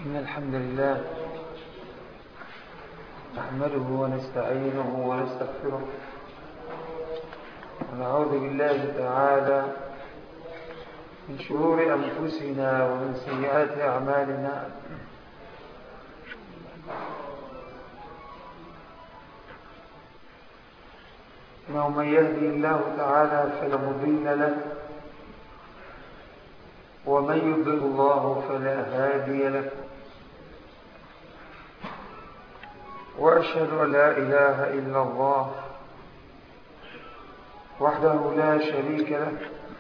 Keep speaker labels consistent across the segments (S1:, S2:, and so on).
S1: إن الحمد لله نحمده ونستعينه ونستغفره ونعوذ بالله تعالى من شرور أنفسنا ومن سيئات أعمالنا إنه من يهدي الله تعالى فلا مضل له ومن يضل الله فلا هادي له وأشهد أن لا إله إلا الله وحده لا شريك له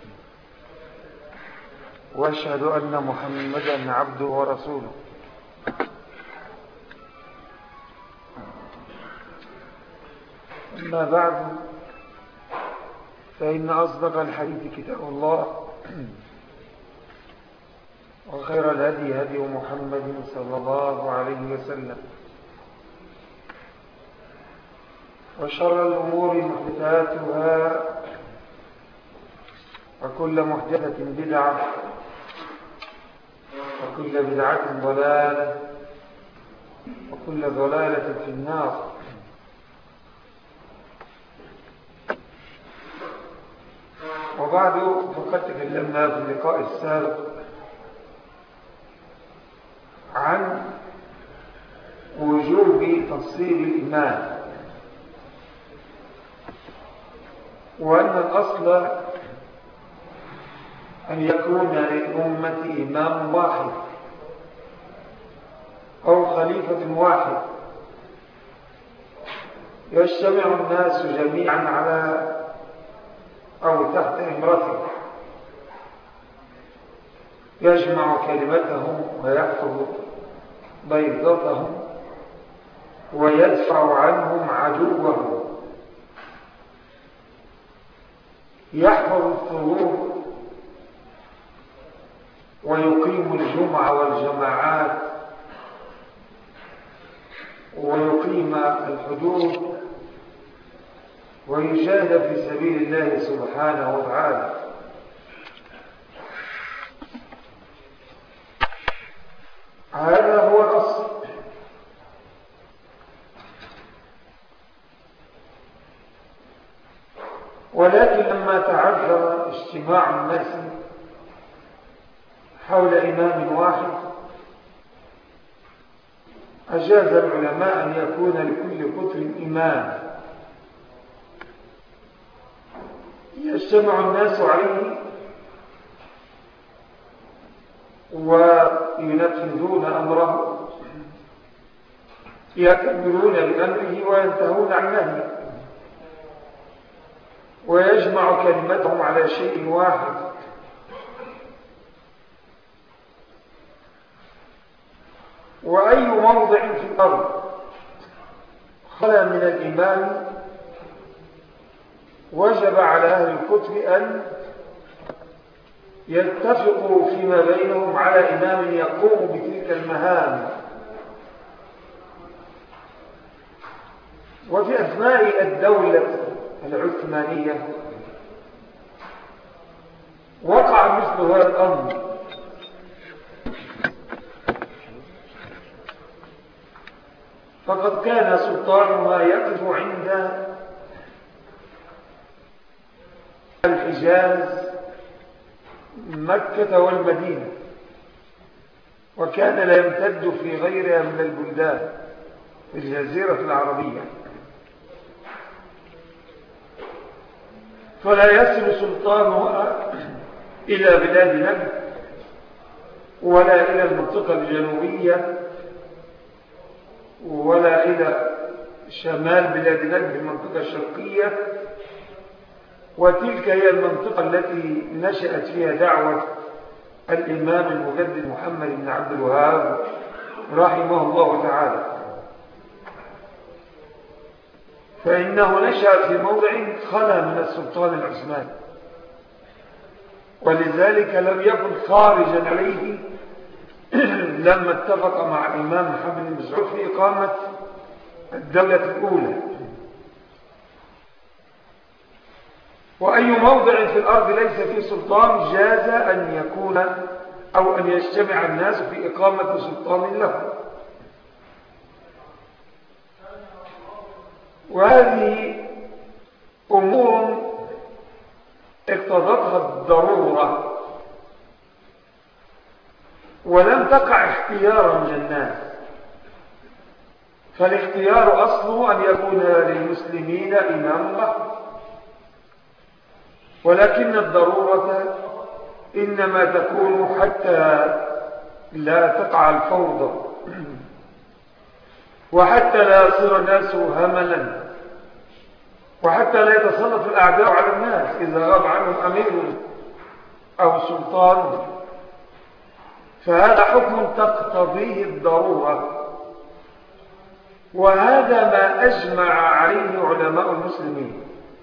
S1: وأشهد أن محمدا عبده ورسوله أما بعد فإن أصدق الحديث كتاب الله وخير الهدي هدي محمد صلى الله عليه وسلم وشر الأمور محدثاتها وكل محدثة بدعة وكل بدعة ضلالة وكل ضلالة في النار وبعد فقد تكلمنا في اللقاء السابق عن وجوب تفصيل الإيمان وأن الأصل أن يكون للأمة إمام واحد أو خليفة واحد يجتمع الناس جميعا على أو تحت إمرته يجمع كلمتهم ويحفظ بيضتهم ويدفع عنهم عدوهم يحفظ الثغور ويقيم الجمعة والجماعات ويقيم الحدود ويجاهد في سبيل الله سبحانه وتعالى هذا هو الأصل ولكن لما تعذر اجتماع الناس حول إمام واحد أجاز العلماء أن يكون لكل قطر إمام يجتمع الناس عليه وينفذون أمره يكبرون بأمره وينتهون عن نهيه ويجمع كلمتهم على شيء واحد وأي موضع في الأرض خلا من الإيمان وجب على أهل الكتب أن يتفقوا فيما بينهم على إمام يقوم بتلك المهام وفي أثناء الدولة العثمانية وقع مثل هذا الأمر فقد كان سلطانها يقف عند الحجاز مكة والمدينة وكان لا يمتد في غيرها من البلدان في الجزيرة العربية فلا يصل سلطانها إلى بلاد نجد ولا إلى المنطقة الجنوبية ولا إلى شمال بلاد نجد المنطقة الشرقية وتلك هي المنطقة التي نشأت فيها دعوة الإمام المجدد محمد بن عبد الوهاب رحمه الله تعالى فإنه نشأ في موضع خلا من السلطان العثماني ولذلك لم يكن خارجا عليه لما اتفق مع الإمام محمد بن مسعود في إقامة الدولة الأولى وأي موضع في الأرض ليس فيه سلطان جاز أن يكون أو أن يجتمع الناس في إقامة سلطان له وهذه أمور اقتضتها الضرورة ولم تقع اختيارا من الناس فالاختيار أصله أن يكون للمسلمين إمام له ولكن الضرورة إنما تكون حتى لا تقع الفوضى وحتى لا يصير الناس هملا وحتى لا يتسلط الأعداء على الناس إذا غاب عنهم أمير أو سلطان فهذا حكم تقتضيه الضرورة وهذا ما أجمع عليه علماء المسلمين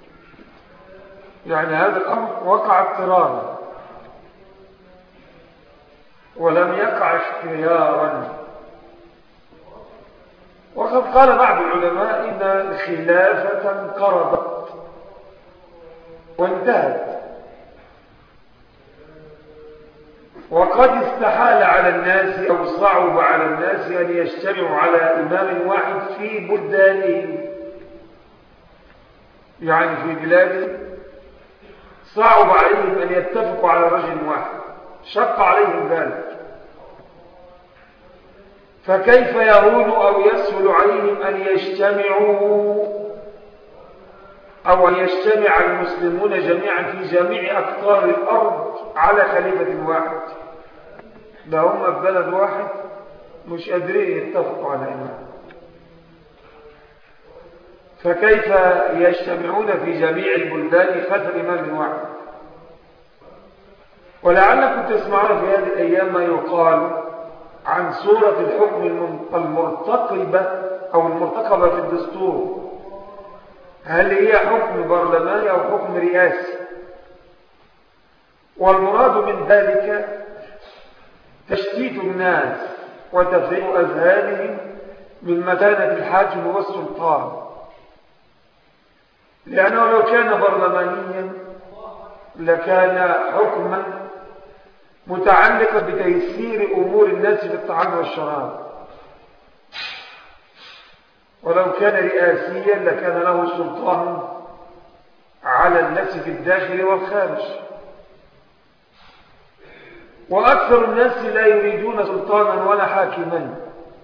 S1: يعني هذا الأمر وقع اضطرارا ولم يقع اختيارا وقد قال بعض العلماء إن الخلافة انقرضت وانتهت وقد استحال على الناس أو صعب على الناس أن يجتمعوا على إمام واحد في بلدانهم يعني في بلادهم صعب عليهم أن يتفقوا على رجل واحد شق عليهم ذلك فكيف يهون أو يسهل عليهم أن يجتمعوا أو أن يجتمع المسلمون جميعا في جميع أقطار الأرض على خليفة واحد ده هم في بلد واحد مش قادرين يتفقوا على إمام فكيف يجتمعون في جميع البلدان خلف إمام واحد ولعلكم تسمعون في هذه الأيام ما يقال عن صورة الحكم المرتقبة أو المرتقبة في الدستور هل هي حكم برلماني أو حكم رئاسي والمراد من ذلك تشتيت الناس وتفريق أذهانهم من مكانة الحاكم والسلطان لأنه لو كان برلمانيا لكان حكما متعلقة بتيسير أمور الناس في الطعام والشراب ولو كان رئاسيا لكان له سلطان على الناس في الداخل والخارج وأكثر الناس لا يريدون سلطانا ولا حاكما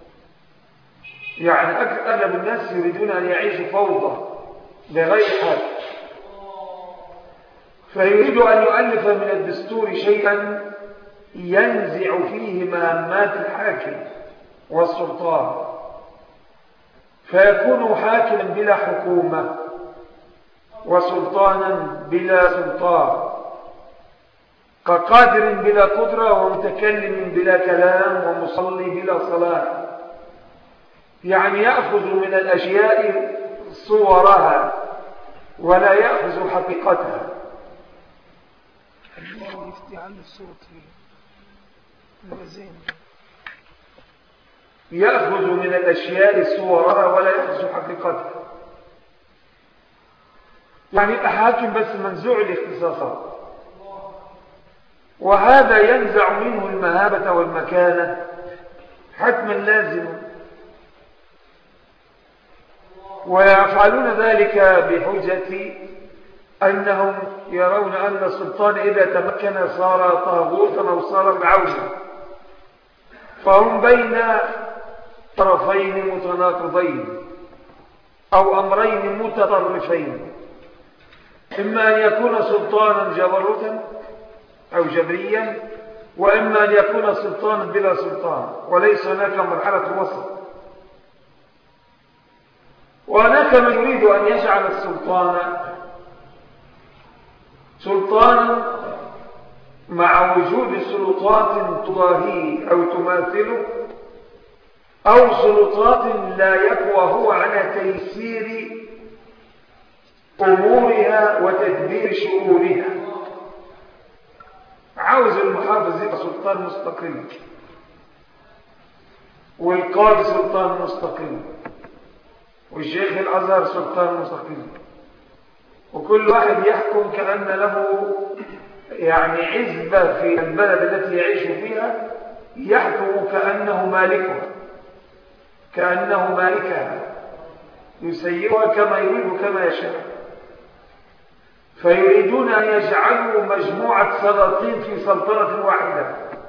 S1: يعني أغلب الناس يريدون أن يعيشوا فوضى بغير حاكم فيريد أن يؤلف من الدستور شيئا ينزع فيه مهمات الحاكم والسلطان فيكون حاكما بلا حكومة وسلطانا بلا سلطان كقادر بلا قدرة ومتكلم بلا كلام ومصلي بلا صلاة يعني يأخذ من الأشياء صورها ولا يأخذ حقيقتها
S2: يفتي الصوت
S1: يأخذ من الأشياء صورها ولا يأخذ حقيقتها يعني يبقى حاكم بس منزوع الاختصاصات وهذا ينزع منه المهابة والمكانة حتما لازم ويفعلون ذلك بحجة أنهم يرون أن السلطان إذا تمكن صار طاغوتا أو صار بعونا فهم بين طرفين متناقضين أو أمرين متطرفين إما أن يكون سلطانا جبروتا أو جبريا وإما أن يكون سلطانا بلا سلطان وليس هناك مرحلة وسط وهناك من يريد أن يجعل السلطان سلطانا مع وجود سلطات تضاهيه أو تماثله أو سلطات لا يقوى هو على تيسير أمورها وتدبير شؤونها عاوز المحافظ يبقى سلطان مستقل والقاضي سلطان مستقل والشيخ الأزهر سلطان مستقل وكل واحد يحكم كأن له يعني عزبة في البلد التي يعيش فيها يحكم كأنه مالكها كأنه مالكها يسيرها كما يريد كما يشاء فيريدون أن يجعلوا مجموعة سلاطين في سلطنة واحدة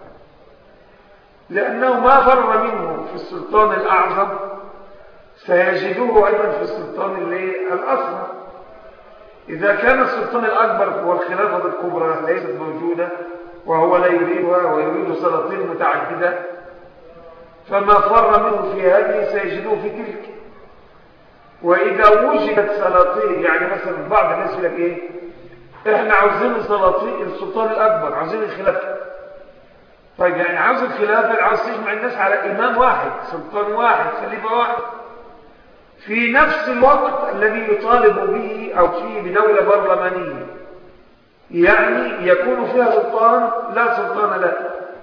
S1: لأنه ما فر منه في السلطان الأعظم سيجدوه أيضا في السلطان الأصغر إذا كان السلطان الأكبر هو الخلافة الكبرى ليست موجودة وهو لا يريدها ويريد سلاطين متعددة فما فر منه في هذه سيجدوه في تلك وإذا وجدت سلاطين يعني مثلا بعض الناس يقول لك إيه إحنا عاوزين السلاطين السلطان الأكبر عاوزين الخلافة طيب يعني عاوز الخلافة عاوز تجمع الناس على إمام واحد سلطان واحد خليفة واحد في نفس الوقت الذي يطالب به أو فيه بدولة برلمانية يعني يكون فيها سلطان لا سلطان له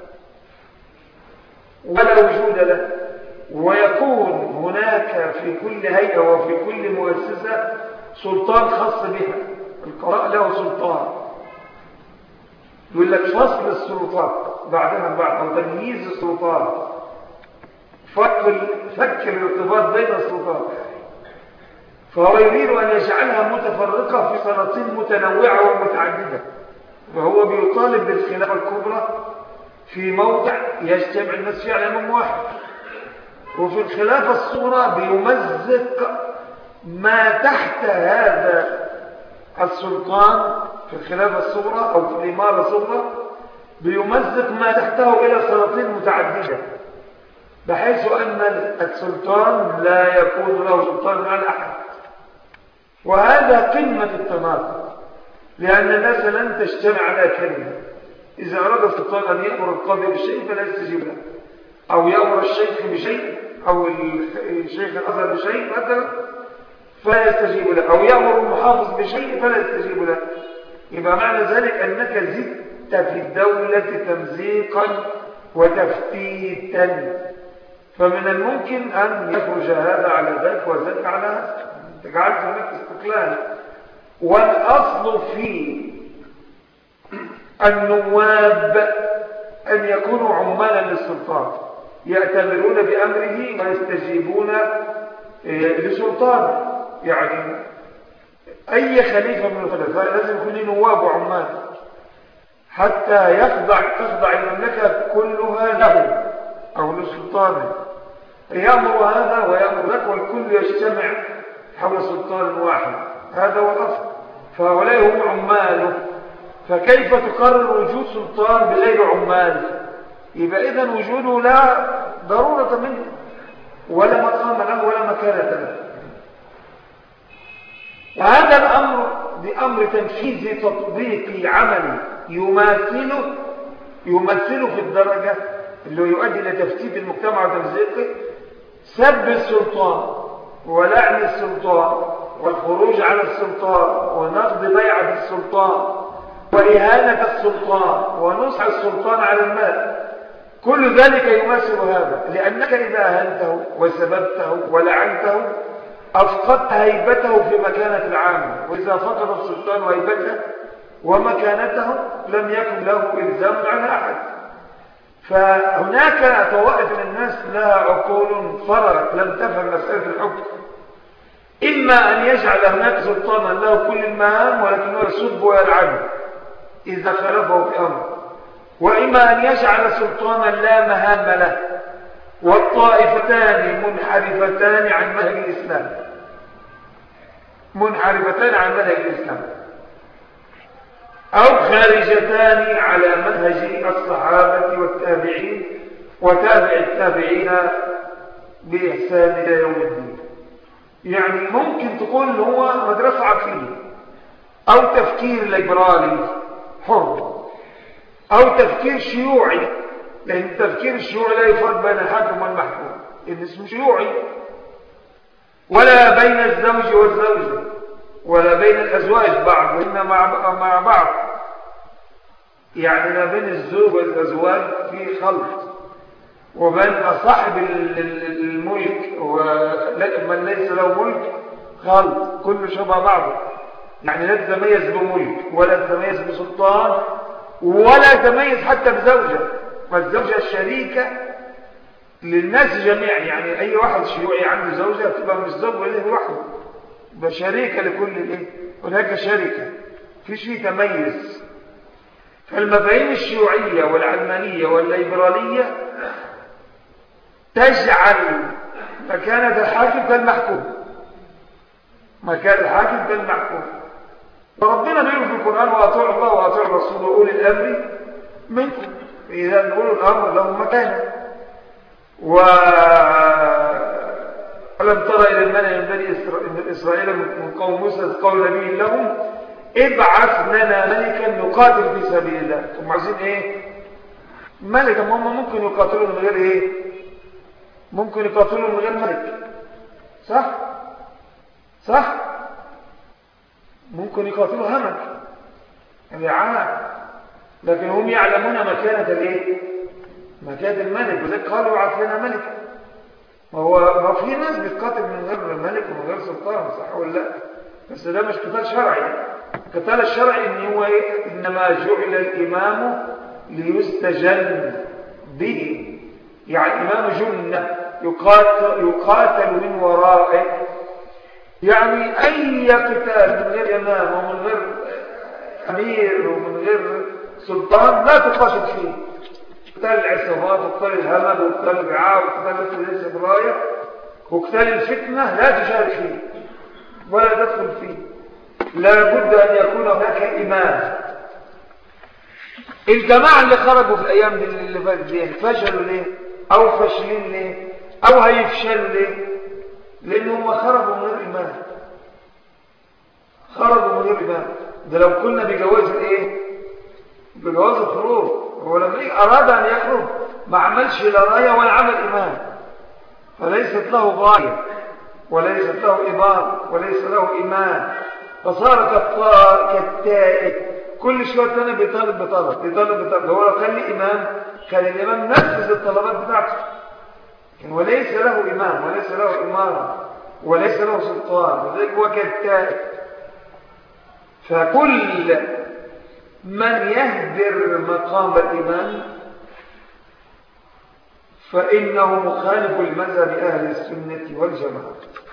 S1: ولا وجود له ويكون هناك في كل هيئة وفي كل مؤسسة سلطان خاص بها القضاء له سلطان يقول لك فصل السلطات بعدها بعد أو تمييز السلطات فك فك الارتباط بين السلطات فهو يريد أن يجعلها متفرقة في سلاطين متنوعة ومتعددة وهو بيطالب بالخلافة الكبرى في موضع يجتمع الناس فيه على إمام واحد وفي الخلافة الصغرى بيمزق ما تحت هذا السلطان في الخلافة الصغرى أو في الإمارة الصغرى بيمزق ما تحته إلى سلاطين متعددة بحيث أن السلطان لا يكون له سلطان على أحد وهذا قمة التناقض لأن الناس لن تجتمع على كلمة إذا أراد السلطان أن يأمر القاضي بشيء فلا يستجيب له أو يأمر الشيخ بشيء أو الشيخ الأزهر بشيء مثلا فلا يستجيب له أو يأمر المحافظ بشيء فلا يستجيب له يبقى معنى ذلك أنك زدت في الدولة تمزيقا وتفتيتا فمن الممكن أن يخرج هذا على ذلك وذلك على هذا جعلت هناك استقلال والأصل في النواب أن يكونوا عمالا للسلطان يأتمرون بأمره ويستجيبون إيه، لسلطان يعني أي خليفة من الخلفاء لازم يكون له نواب وعمال حتى يخضع تخضع المملكة كلها له أو لسلطانه يأمر هذا ويأمر ذاك والكل يجتمع حول سلطان واحد هذا هو الأصل فهؤلاء هم عماله فكيف تقرر وجود سلطان بغير عمال يبقى إذا وجوده لا ضرورة منه ولا مقام له ولا مكانة له وهذا الأمر بأمر تنفيذي تطبيقي عملي يماثله يمثله في الدرجة اللي يؤدي إلى تفتيت المجتمع وتمزيقه سب السلطان ولعن السلطان والخروج على السلطان ونقض بيعة السلطان وإهانة السلطان ونصح السلطان على المال كل ذلك يماثل هذا لأنك إذا أهنته وسببته ولعنته أفقدت هيبته في مكانة العامة وإذا فقد السلطان هيبته ومكانته لم يكن له إلزام على أحد فهناك طوائف من الناس لها عقول فرغت لم تفهم مسألة الحكم إما أن يجعل هناك سلطانا له كل المهام ولكنه يسب ويلعن إذا خلفه في أمر وإما أن يجعل سلطانا لا مهام له والطائفتان منحرفتان عن منهج الإسلام منحرفتان عن منهج الإسلام أو خارجتان على منهج الصحابة والتابعين وتابع التابعين بإحسان إلى يوم الدين يعني ممكن تقول هو مدرسة عقلية أو تفكير ليبرالي حر أو تفكير شيوعي لأن التفكير الشيوعي لا يفرق بين الحاكم والمحكوم إن اسمه شيوعي ولا بين الزوج والزوجة ولا بين الأزواج بعض وإن مع مع بعض يعني ما بين الزوج والأزواج في خلط وبين صاحب الملك ومن ليس له ملك خلط كله شبه بعضه يعني لا تتميز بملك ولا تتميز بسلطان ولا تميز حتى بزوجة والزوجة الشريكة للناس جميعا يعني أي واحد شيوعي عنده زوجة تبقى مش زوجة له لوحده يبقى شريكة لكل الايه هناك شركة فيش فيه تميز فالمفاهيم الشيوعية والعلمانية والليبرالية تجعل مكانة الحاكم كالمحكوم مكان الحاكم كالمحكوم فربنا بيقول في القرآن وأطيعوا الله وأطيعوا الرسول وأولي الأمر منكم إذا نقول الأمر لهم مكانه ولم ترى إلى الملأ من بني إسرائيل من قوم موسى قول نبي لهم ابعث لنا ملكا نقاتل في سبيل الله هم عايزين ايه ملكا هم ممكن يقاتلوا من غير ايه ممكن يقاتلوا من غير ملك صح صح ممكن يقاتلوا همك رعاع لكن هم يعلمون مكانة الايه مكانة الملك وذلك قالوا ابعث لنا ملكا ما هو ما في ناس بتقاتل من غير ملك ومن غير سلطان صح ولا لا بس ده مش قتال شرعي القتال الشرعي ان هو إيه؟ انما جعل الامام ليستجن به يعني الامام جنة يقاتل, يقاتل من ورائه يعني اي قتال من غير امام ومن غير امير ومن غير سلطان لا تقاتل فيه قتال العصابات وقتال الهمل وقتال الرعاء وقتال ليس برايه وقتال الفتنه لا تشارك فيه ولا تدخل فيه لا بد أن يكون هناك إمام الجماعة اللي خرجوا في الأيام دي اللي فاتت دي فشلوا ليه أو فاشلين ليه أو هيفشلوا ليه لأنهم خرجوا من غير إمام خرجوا من غير إمام ده لو كنا بجواز الإيه بجواز الخروج هو لما أراد أن يخرج ما عملش لا راية ولا عمل إمام فليست له غاية وليست له إمام وليس له إمام فصار كالتائب كل شوية ثانية بيطالب بطلب بيطالب بطلب هو لو كان لي إمام كان الإمام نفذ الطلبات بتاعته لكن وليس له إمام وليس له إمارة وليس له سلطان وذلك هو كالتائب فكل من يهدر مقام الإمام فإنه مخالف لمذهب أهل السنة والجماعة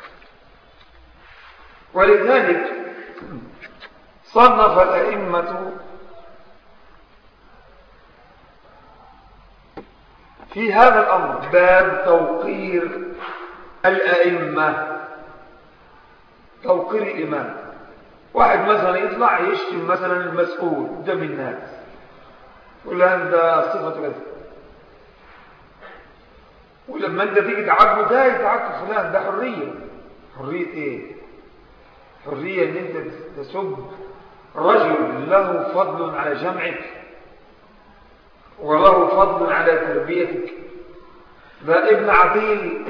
S1: ولذلك صنف الأئمة في هذا الأمر باب توقير الأئمة توقير الإمام واحد مثلا يطلع يشتم مثلا المسؤول قدام الناس يقول له ده صفة كذا ولما انت تيجي تعاقبه ده يتعاقب فلان ده حرية حرية ايه حرية ان انت تسب رجل له فضل على جمعك وله فضل على تربيتك ده ابن عقيل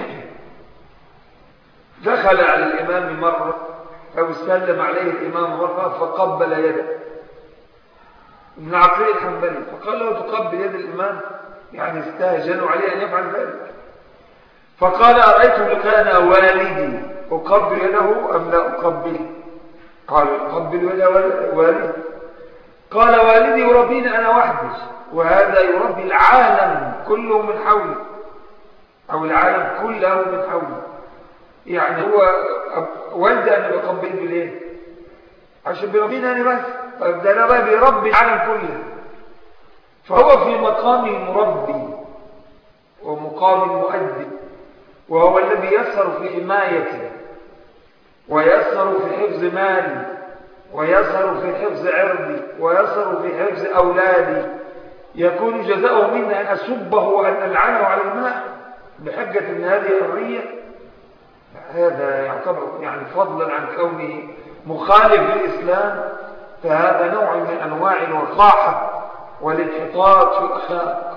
S1: دخل على الإمام مرة أو سلم عليه الإمام مرة فقبل يده ابن عقيل الحنبلي فقال له تقبل يد الإمام يعني استهجنوا عليه أن يفعل ذلك فقال أرأيت لو كان والدي أقبل يده أم لا أقبله قال أقبل يد والدي قال والدي يربيني أنا وحدي وهذا يربي العالم كله من حولي أو العالم كله من حولي يعني هو والدي أنا بقبل ليه عشان بيربيني أنا بس طيب ده أنا بقى بيربي العالم كله فهو في مقام مربي ومقام مؤدب وهو الذي يسر في حمايتي ويسر في حفظ مالي ويسر في حفظ عرضي ويسر في حفظ أولادي يكون جزاؤه مني أن أسبه وأن ألعنه على الماء بحجة أن هذه حرية هذا يعتبر يعني فضلا عن كونه مخالف للإسلام فهذا نوع من أنواع الوقاحة والانحطاط في الأخلاق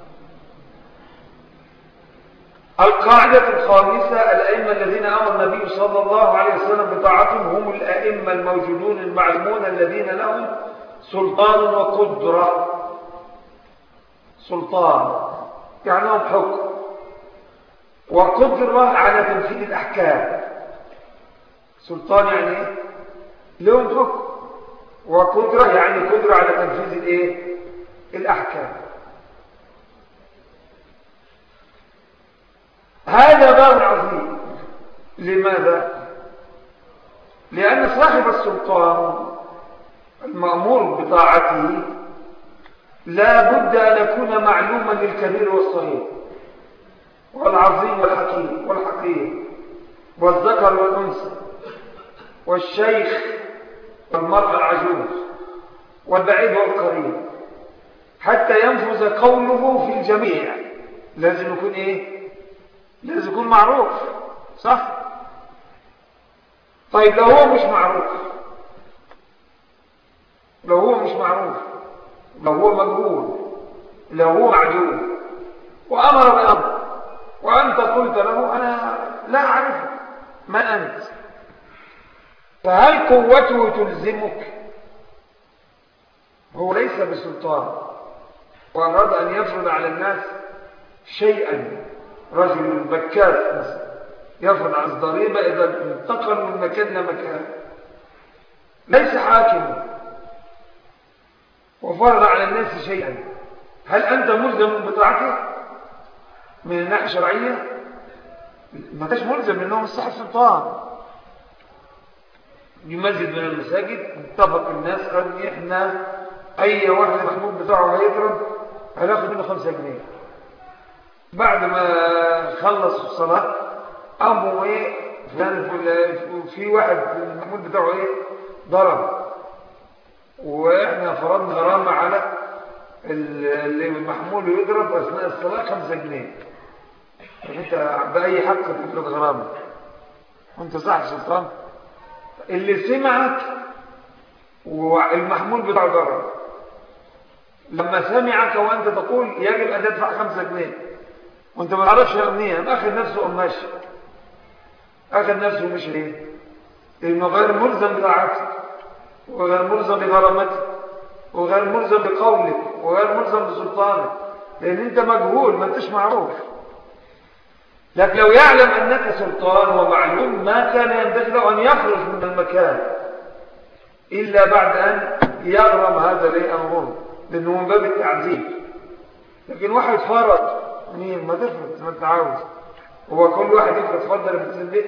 S1: القاعدة الخامسة الأئمة الذين أمر النبي صلى الله عليه وسلم بطاعتهم هم الأئمة الموجودون المعلمون الذين لهم سلطان وقدرة سلطان يعني لهم حكم وقدرة على تنفيذ الأحكام سلطان يعني ايه؟ لهم حكم وقدرة يعني قدرة على تنفيذ الايه؟ الأحكام هذا باب عظيم لماذا؟ لأن صاحب السلطان المأمور بطاعته لا بد أن يكون معلوما للكبير والصغير والعظيم والحكيم والحقير والذكر والأنثى والشيخ والمرأة العجوز والبعيد والقريب حتى ينفذ قوله في الجميع لازم يكون ايه لازم يكون معروف صح طيب لو هو مش معروف لو هو مش معروف لو هو مجهول لو هو معجول وأمر بأمر وأنت قلت له أنا لا أعرفك من أنت فهل قوته تلزمك هو ليس بسلطان وأراد أن يفرض على الناس شيئا رجل بكات مثلا يفرض على الضريبة إذا انتقل من مكان لمكان ليس حاكما وفرض على الناس شيئا هل أنت ملزم بطاعته من الناحية الشرعية ما انتش ملزم لأنه صاحب سلطان يمسجد من المساجد اتفق الناس قال احنا اي واحد المحمود بتاعه هيضرب هناخد منه خمسة جنيه بعد ما خلص الصلاة قاموا ايه في واحد المحمود بتاعه ايه ضرب واحنا فرضنا غرامة على اللي المحمول يضرب اثناء الصلاة خمسة جنيه انت بأي حق تفرض غرامة وانت صاحب سلطان اللي سمعك والمحمول بتاعه ضرب لما سمعك وانت تقول يجب ان تدفع خمسة جنيه وانت ما تعرفش منين اخذ نفسه قماش اخذ نفسه مش ليه لانه غير ملزم بطاعتك وغير ملزم بغرامتك وغير ملزم بقولك وغير ملزم بسلطانك لان انت مجهول ما انتش معروف لكن لو يعلم انك سلطان ومعلوم ما كان ينبغي له ان يخرج من المكان الا بعد ان يغرم هذا ليه امره لانه من باب التعذيب لكن واحد فرض مين ما تفرض ما انت عاوز هو كل واحد يفرض تفضل في البيت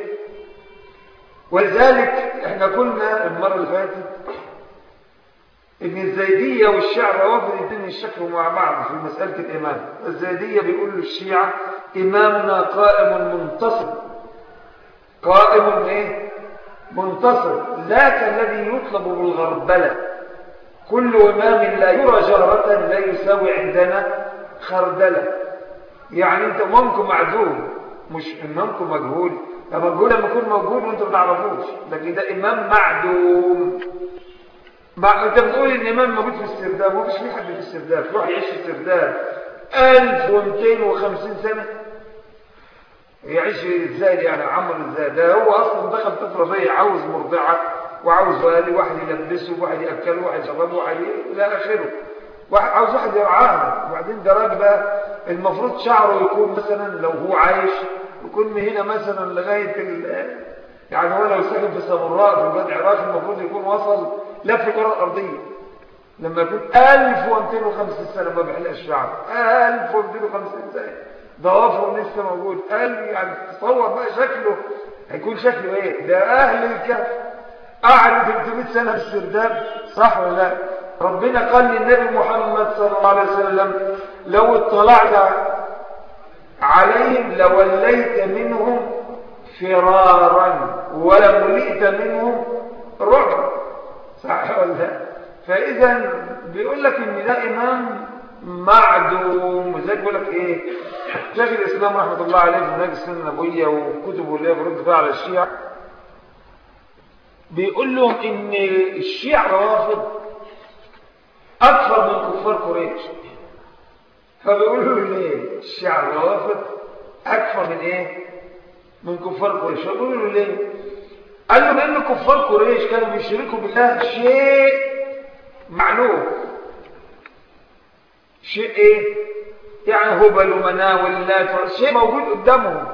S1: ولذلك احنا قلنا المره اللي فاتت ان الزيديه والشيعه روافض الاثنين يشكلوا مع بعض في مساله الامام الزيديه بيقول للشيعه امامنا قائم منتصر قائم ايه منتصر ذاك الذي يطلب بالغربله كل امام لا يرى جهره لا يساوي عندنا خردله يعني انت امامكم معدوم مش امامكم مجهول مجهول لما يكون موجود وانت ما تعرفوش لكن ده امام معدوم مع... انت بتقول ان الامام موجود في السرداب ما فيش في حد في السرداب روح يعيش في السرداب 1250 سنه يعيش ازاي يعني عمر ازاي ده هو اصلا دخل طفله زي عاوز مرضعه وعاوز والي واحد يلبسه واحد ياكله واحد يشربه واحد الى اخره واحد عاوز واحد يرعاه وبعدين ده راجل بقى المفروض شعره يكون مثلا لو هو عايش يكون من هنا مثلا لغايه ال... يعني هو لو ساكن في سامراء في بلاد العراق المفروض يكون وصل لف الكره الارضيه لما يكون 1250 سنه ما بيحلقش شعر 1250 سنه ضوافره لسه موجود قال يعني تصور بقى شكله هيكون شكله ايه ده اهل الكهف قعدوا 300 سنه في السرداب صح ولا لا ربنا قال للنبي محمد صلى الله عليه وسلم لو اطلعت عليهم لوليت منهم فرارا ولملئت منهم رعبا صح ولا لا فاذا بيقول لك ان ده امام معدوم وزي بيقول لك ايه شيخ الاسلام رحمه الله عليه في منهج السنه النبويه وكتبه اللي هي برد فيها على الشيعه بيقول لهم ان الشيعة روافض اكثر من كفار قريش فبيقولوا له ليه الشيعة روافض اكثر من ايه من كفار قريش فبيقولوا له ليه قال له لان كفار قريش كانوا بيشركوا بالله شيء معلوم شيء ايه يعني هبل ومناة واللات شيء موجود قدامهم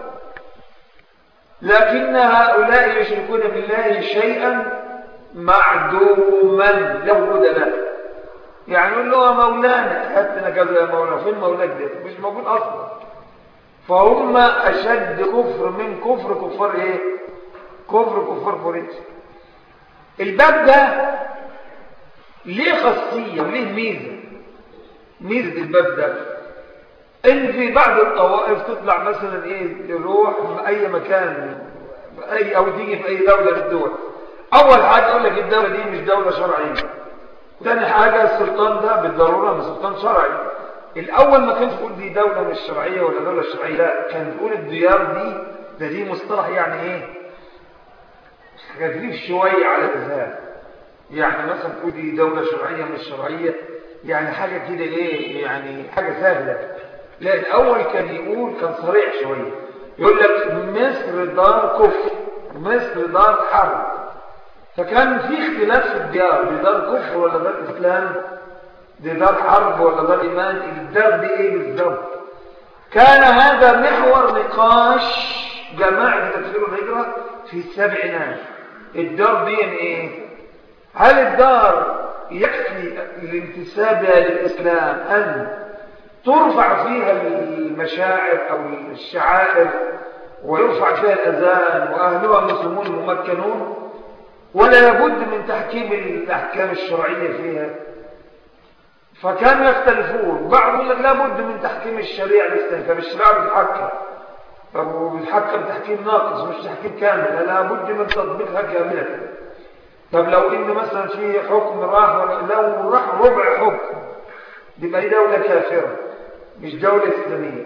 S1: لكن هؤلاء يشركون بالله شيئا معدوما لا وجود له يعني يقول له مولانا هاتنا كذا يا مولانا فين مولاك ده مش موجود اصلا فهم اشد كفر من كفر كفار ايه كفر كفار قريش الباب ده ليه خاصيه ليه ميزه ميزه الباب ده ان في بعض الطوائف تطلع مثلا ايه تروح اي مكان اي او تيجي في اي دوله من الدول اول حاجه اقول لك الدوله دي مش دوله شرعيه ثاني حاجه السلطان ده بالضروره مش سلطان شرعي الاول ما كانش يقول دي دوله مش شرعيه ولا دوله شرعيه لا كان يقول الديار دي ده دي مصطلح يعني ايه غريب شويه على الذهان يعني مثلا تقول دي دوله شرعيه مش شرعيه يعني حاجه كده ايه يعني حاجه سهله لا الأول كان يقول كان صريح شوية يقول لك مصر دار كفر مصر دار حرب فكان في اختلاف في الديار دي دار كفر ولا دار إسلام دي دار حرب ولا دار إيمان الدار دي إيه بالظبط كان هذا محور نقاش جماعة تفسير الهجرة في السبعينات الدار دي إيه هل الدار يكفي الانتسابها للإسلام أن ترفع فيها المشاعر أو الشعائر ويرفع فيها الأذان وأهلها مسلمون ممكنون ولا يبد من تحكيم الأحكام الشرعية فيها فكانوا يختلفون بعض يقول لك لابد من تحكيم الشريعة الإسلامية فالشريعة بتحكم وبتحكم تحكيم ناقص مش تحكيم كامل لابد من تطبيقها كاملة طب لو إن مثلا في حكم راح لو راح ربع حكم يبقى دي دولة كافرة مش دولة إسلامية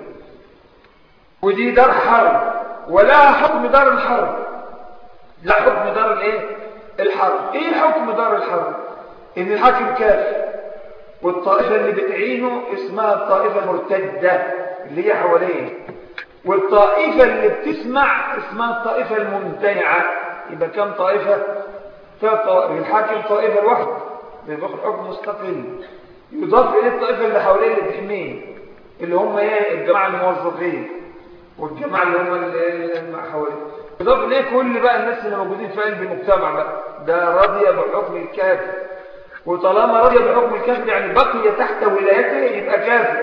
S1: ودي دار حرب ولا حكم دار الحرب لا حكم دار الايه الحرب ايه حكم دار الحرب ان الحاكم كافر والطائفة اللي بتعينه اسمها الطائفة المرتدة اللي هي حواليه والطائفة اللي بتسمع اسمها الطائفة الممتنعة يبقى كم طائفة فالطائفة الحاكم طائفة لوحده بياخد حكم مستقل يضاف اليه الطائفة اللي حواليه اللي بتحميه اللي هم ايه الجماعة الموظفين والجماعة اللي هم اللي حواليه يضاف اليه كل بقى الناس اللي موجودين في قلب المجتمع بقى ده راضية بحكم الكافر وطالما راضية بحكم الكافر يعني بقي تحت ولايته يبقى كافر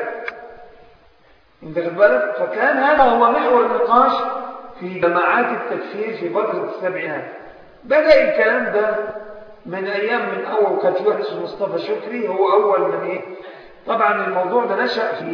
S1: انت خد بالك فكان هذا هو محور النقاش في جماعات التكفير في فترة السبعينات بدأ الكلام ده من أيام من أول كان في واحد اسمه مصطفى شكري هو أول من إيه طبعا الموضوع ده نشأ في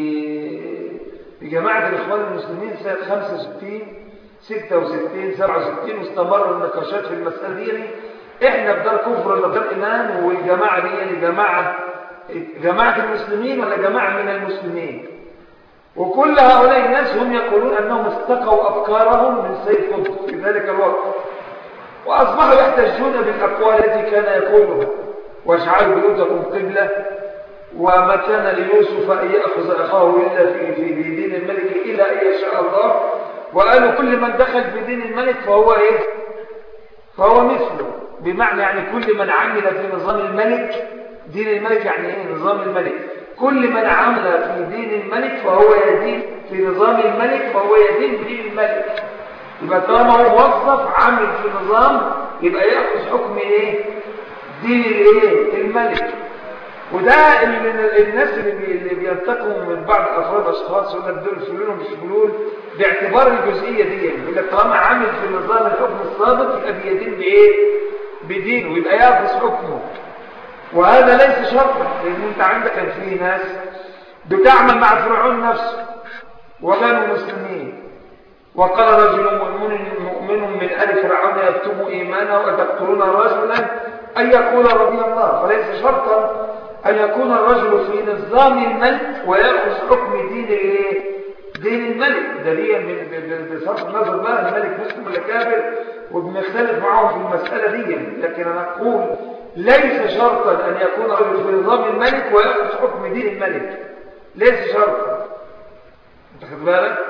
S1: في جماعة الإخوان المسلمين سنة 65 66 67 واستمر النقاشات في المسألة دي إحنا في دار كفر ولا دار إيمان والجماعة دي يعني جماعة جماعة المسلمين ولا جماعة من المسلمين وكل هؤلاء الناس هم يقولون أنهم استقوا أفكارهم من سيد قطب في ذلك الوقت وأصبحوا يحتجون بالأقوال التي كان يقولها واجعلوا بيوتكم قبلة وما كان ليوسف أن يأخذ أخاه إلا في, في دين الملك إلا أن يشاء الله وقالوا كل من دخل في دين الملك فهو إيه فهو مثله بمعنى يعني كل من عمل في نظام الملك دين الملك يعني إيه نظام الملك كل من عمل في دين الملك فهو يدين في نظام الملك فهو يدين بدين الملك يبقى طالما هو موظف عامل في نظام يبقى ياخذ حكم ايه دين الايه الملك وده اللي الناس اللي, بي اللي بينتقموا من بعض افراد اشخاص يقول لك دول فلول ومش فلول باعتبار الجزئيه دي يقول لك طالما عامل في نظام الحكم السابق يبقى بيدين بايه بدينه ويبقى ياخذ حكمه وهذا ليس شرطا لان انت عندك كان في ناس بتعمل مع فرعون نفسه وكانوا مسلمين وقال رجل مؤمن مؤمن من آل فرعون يكتم إيمانه أتقتلون رجلا أن يقول رضي الله فليس شرطا أن يكون الرجل في نظام الملك ويأخذ حكم دين الايه؟ دين الملك دليلا من بصرف النظر بقى الملك مسلم ولا كافر وبنختلف معهم في المسألة دي لكن أنا أقول ليس شرطا أن يكون الرجل في نظام الملك ويأخذ حكم دين الملك ليس شرطا أنت خد بالك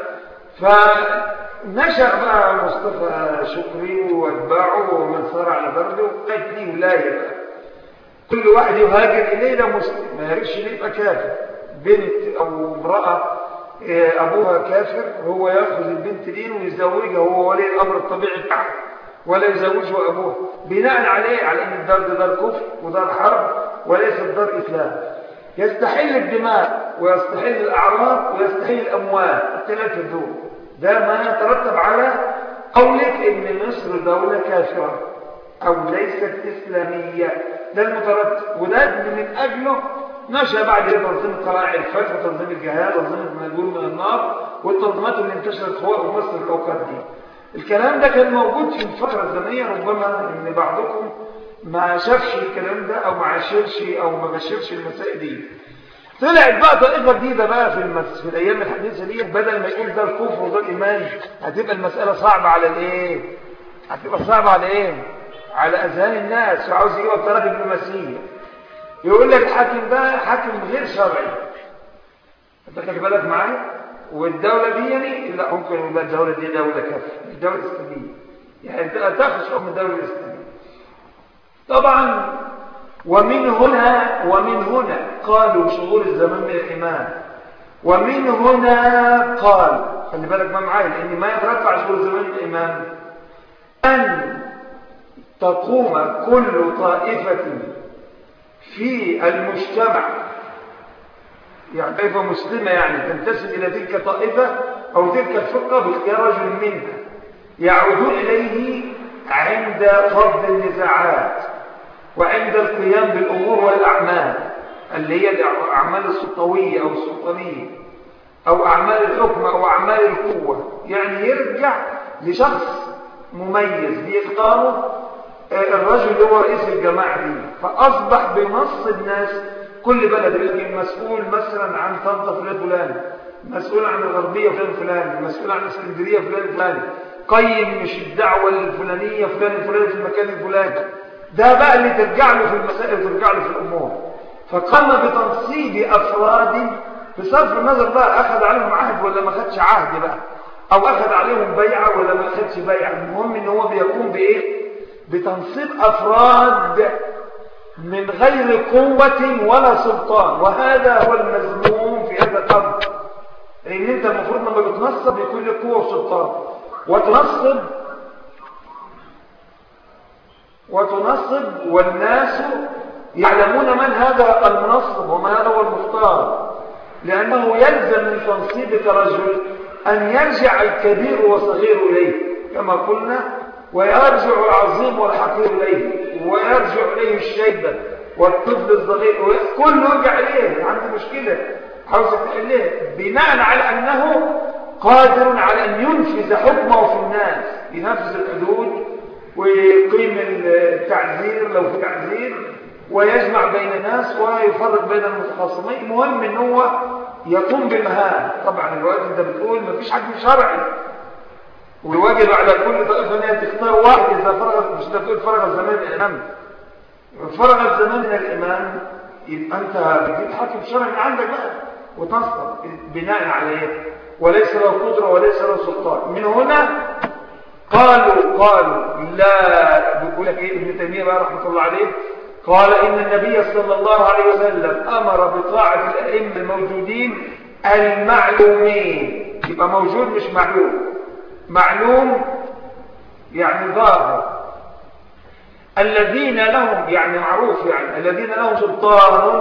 S1: فنشأ بقى مصطفى شكري واتباعه ومن صار على دربه وقد ليه ولاية بقى كل واحد يهاجر إليه ده مسلم ما يهاجرش ليه يبقى كافر بنت أو امرأة أبوها كافر هو يأخذ البنت دي ويزوجها هو ولي الأمر الطبيعي بتاعها ولا يزوجها أبوها بناء عليه على أن الدار ده دار كفر ودار حرب وليست دار إسلام يستحل الدماء ويستحل الأعراض ويستحل الأموال الثلاثة دول ده ما يترتب على قولك إن مصر دولة كافرة أو ليست إسلامية ده المترتب وده من أجله نشأ بعد كده تنظيم قرائع الفتح وتنظيم الجهاد وتنظيم المنجور من النار والتنظيمات اللي انتشرت في مصر في الأوقات دي الكلام ده كان موجود في الفترة الزمنية ربما ان بعضكم ما شافش الكلام ده او ما عاشرش او ما بشرش المسائل دي طلعت بقى طريقة جديدة بقى في, المس... في الايام الحديثة دي بدل ما يقول ده الكفر وده الايمان هتبقى المسألة صعبة على الايه هتبقى صعبة على ايه على اذهان الناس وعاوز يجيبها بطريقة دبلوماسية يقول لك الحاكم ده حاكم غير شرعي انت خلي بالك معايا والدولة دي يعني لا ممكن يبقى الدولة دي دولة كافرة الدولة الإسلامية يعني انت تخرج حكم الدولة الإسلامية طبعا ومن هنا ومن هنا قالوا شغول الزمان من الإمام ومن هنا قال خلي بالك ما معايا لأن ما يترفع شغول الزمان من الإمام أن تقوم كل طائفة في المجتمع يعني طائفة مسلمة يعني تنتسب إلى تلك الطائفة أو تلك الفرقة باختيار رجل منها يعودون إليه عند فض النزاعات وعند القيام بالأمور والأعمال اللي هي الأعمال السلطوية أو السلطانية أو أعمال الحكم أو أعمال القوة يعني يرجع لشخص مميز بيختاره آه، الرجل اللي هو رئيس الجماعة دي فأصبح بنص الناس كل بلد يبقى مسؤول مثلا عن طنطا فلان فلان مسؤول عن الغربية فلان فلان مسؤول عن اسكندرية فلان فلان قيم مش الدعوة الفلانية فلان الفلاني في المكان الفلاني ده بقى اللي ترجع له في المسائل وترجع له في الأمور فقام بتنصيب أفراد بصرف النظر بقى أخذ عليهم عهد ولا ما خدش عهد بقى أو أخذ عليهم بيعة ولا ما خدش بيعة المهم إن هو بيقوم بإيه بتنصيب أفراد من غير قوة ولا سلطان وهذا هو المذموم في هذا الأمر لأن أنت المفروض لما بتنصب بكل قوة وسلطان وتنصب وتنصب والناس يعلمون من هذا المنصب ومن هذا هو المختار لأنه يلزم من تنصيبك رجل أن يرجع الكبير والصغير إليه كما قلنا ويرجع العظيم والحقير إليه ويرجع إليه الشيبة والطفل الصغير كله يرجع إليه عنده مشكلة عاوز تحلها بناء على أنه قادر على أن ينفذ حكمه في الناس ينفذ الحدود ويقيم التعذير لو في تعذير ويجمع بين الناس ويفرق بين المتخاصمين المهم ان هو يقوم بالمهام طبعا الوقت انت بتقول ما فيش حد شرعي والواجب على كل طائفه ان هي تختار واحد اذا فرغ مش انت بتقول فرغ الزمان من الامام فرغ الزمان من الامام يبقى انت بتجيب حاكم شرعي من عندك بقى وتصدر بناء على ايه وليس له قدره وليس له سلطان من هنا قالوا قالوا لا بيقول لك ايه ابن تيميه بقى رحمه الله عليه قال ان النبي صلى الله عليه وسلم امر بطاعه الائمه الموجودين المعلومين يبقى موجود مش معلوم معلوم يعني ظاهر الذين لهم يعني معروف يعني الذين لهم سلطان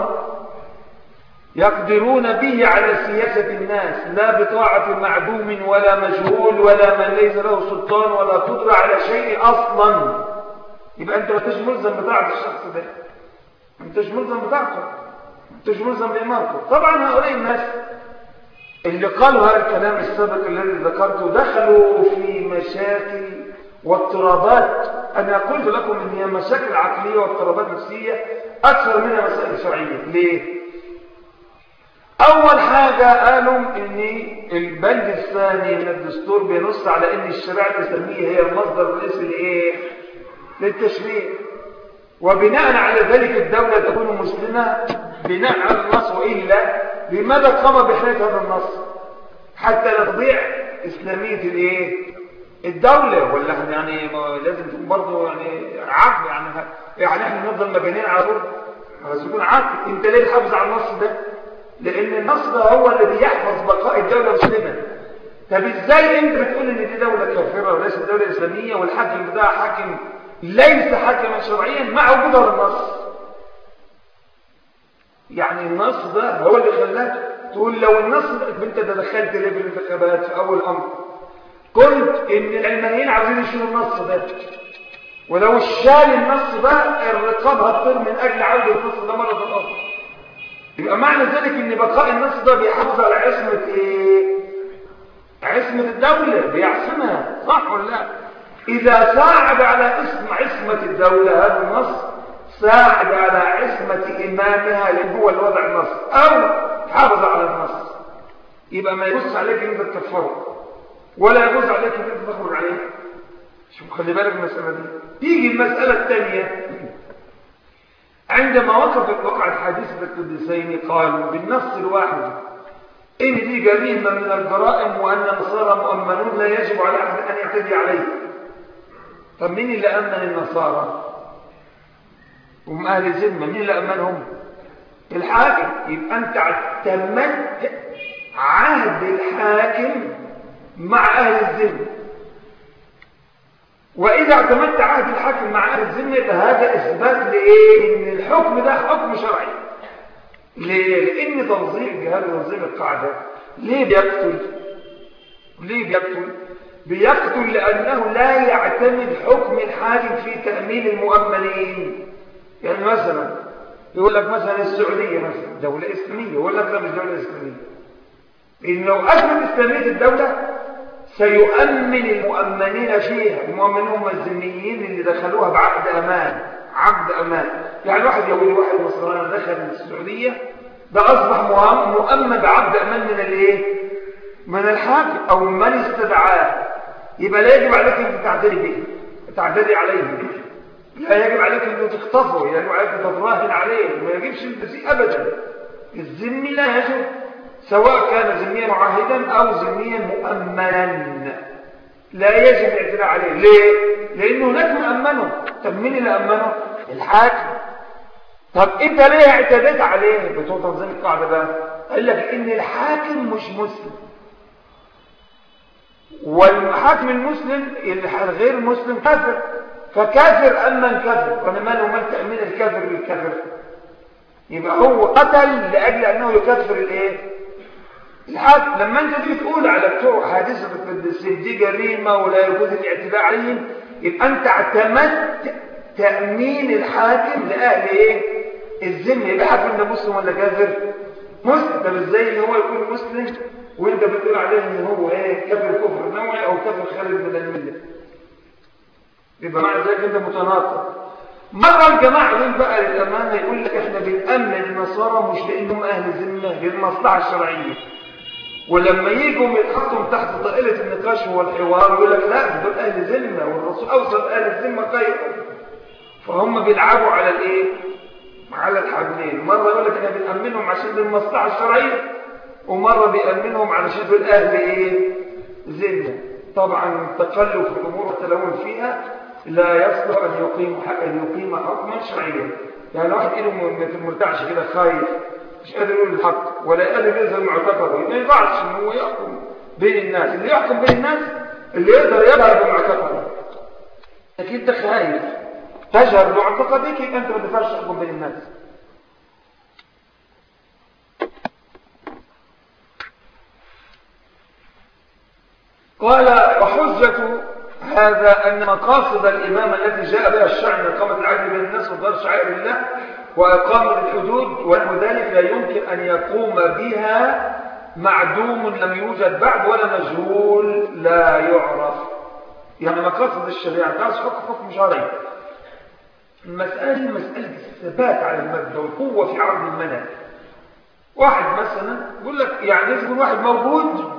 S1: يقدرون به على سياسة الناس لا بطاعة معدوم ولا مجهول ولا من ليس له سلطان ولا قدرة على شيء أصلا يبقى أنت ما انتش ملزم بطاعة الشخص ده ما انتش ملزم بطاعته ما انتش ملزم بإمارته طبعا هؤلاء الناس اللي قالوا هذا الكلام السابق الذي ذكرته دخلوا في مشاكل واضطرابات أنا قلت لكم إن هي مشاكل عقلية واضطرابات نفسية أكثر منها مسائل شرعية ليه؟ أول حاجة قالوا إن البند الثاني من الدستور بينص على إن الشريعة الإسلامية هي المصدر الرئيسي لإيه؟ للتشريع وبناء على ذلك الدولة تكون مسلمة بناء على النص وإلا لماذا قام بحماية هذا النص حتى لا تضيع إسلامية الإيه؟ الدولة ولا احنا يعني لازم تكون برضه يعني عقل يعني يعني احنا نفضل مجانين على طول لازم يكون عقل انت ليه تحافظ على النص ده؟ لأن النص ده هو الذي يحفظ بقاء الدولة المسلمة طب ازاي انت بتقول ان دي دولة كافرة وليست دولة إسلامية والحاكم بتاعها حاكم ليس حاكما شرعيا مع وجود هذا النص يعني النص ده هو اللي خلاك تقول لو النص ده انت دخلت ليه في الانتخابات في اول امر قلت ان العلمانيين عاوزين يشيلوا النص ده ولو شال النص ده الرقاب هتطير من اجل عوده النص ده مره اخرى يبقى معنى ذلك ان بقاء النص ده بيحافظ على عصمه ايه عصمه الدوله بيعصمها صح ولا لا اذا ساعد على اسم عصمه الدوله هذا النص ساعد على عصمه امامها اللي هو الوضع النص او حافظ على النص يبقى ما يبص عليك ان انت تكفره ولا يجوز عليك ان انت تخرج عليه شوف خلي بالك من المساله دي تيجي المساله الثانيه عندما وقفت وقعت حادثه القديسين قالوا بالنص الواحد ان دي جريمه من الجرائم وان النصارى مؤمنون لا يجب على احد ان يعتدي عليه طب مين اللي امن النصارى هم اهل الذمه مين اللي امنهم الحاكم يبقى انت اعتمدت عهد الحاكم مع اهل الذمه واذا اعتمدت عهد الحاكم مع اهل الذمه يبقى هذا اثبات لايه ان الحكم ده حكم شرعي ليه لان تنظيم جهاز تنظيم القاعده ليه بيقتل ليه بيقتل بيقتل لانه لا يعتمد حكم الحاكم في تامين المؤمنين يعني مثلا يقول لك مثلا السعوديه مثلا دوله اسلاميه يقول لك لا مش دوله اسلاميه إن لو أثبت إسلامية الدولة سيؤمن المؤمنين فيها المؤمنين هم الذميين اللي دخلوها بعقد أمان عقد أمان يعني واحد يهودي واحد نصراني دخل من السعودية ده أصبح مؤمن بعقد أمان من الإيه؟ من الحاكم أو من استدعاه يبقى لا يجب عليك أن تعتدي به تعتدي عليه لا يجب عليك أن تخطفه يجب عليك أن تتراهن عليه ما يجبش البسيء أبدا الذمي لا يجب سواء كان ذميا معاهدا أو ذميا مؤمنا لا يجب الاعتداء عليه ليه؟ لأنه هناك مؤمنه طب مين اللي أمنه؟ الحاكم طب أنت ليه اعتديت عليه بتوع تنظيم القاعدة بقى؟ قال لك إن الحاكم مش مسلم والحاكم المسلم الغير مسلم كافر فكافر أمن كافر وأنا ماله من تأمين الكافر للكافر يبقى هو قتل لأجل أنه يكفر الإيه؟ الحاكم لما انت تيجي تقول على بتوع حادثه القديسين دي جريمه ولا يجوز الاعتداء عليهم يبقى انت اعتمدت تامين الحاكم لاهل ايه الذمه يبقى حاكم ده مسلم ولا كافر مسلم طب ازاي ان هو يكون مسلم وانت بتقول عليه ان هو ايه كافر كفر نوعي او كافر خارج من المله يبقى معنى ذلك انت متناقض مرة الجماعة دول بقى للأمانة يقول لك احنا بنأمن النصارى مش لأنهم أهل ذمة للمصلحة الشرعية ولما يجوا يتحطوا تحت طائلة النقاش والحوار يقول لك لا دول أهل ذمة والرسول أوصل أهل الذمة خير فهم بيلعبوا على الإيه؟ على الحبلين مرة يقول لك احنا بنأمنهم عشان المصلحة الشرعية ومرة بيأمنهم علشان دول أهل إيه؟ ذمة طبعا التقلب في الأمور والتلون فيها لا يصلح أن يقيم أن يقيم حكما شرعيا يعني واحد إيده مرتعش كده خايف مش قادر يقول الحق ولا قادر يظهر معتقده ما ينفعش ان هو يحكم بين الناس اللي يحكم بين الناس اللي يقدر يظهر بمعتقده لكن انت خايف تجهر بمعتقدك يبقى انت ما تنفعش تحكم بين الناس قال وحجة هذا أن مقاصد الإمامة التي جاء بها الشرع من إقامة العدل بين الناس وإظهار شعائر الله وإقامة الحدود ونحو ذلك لا يمكن أن يقوم بها معدوم لم يوجد بعد ولا مجهول لا يعرف يعني مقاصد الشريعة تعرف حكم حكم شرعي المسألة دي مسألة الثبات على المبدأ والقوة في عرض المنهج واحد مثلا يقول لك يعني لازم يكون واحد موجود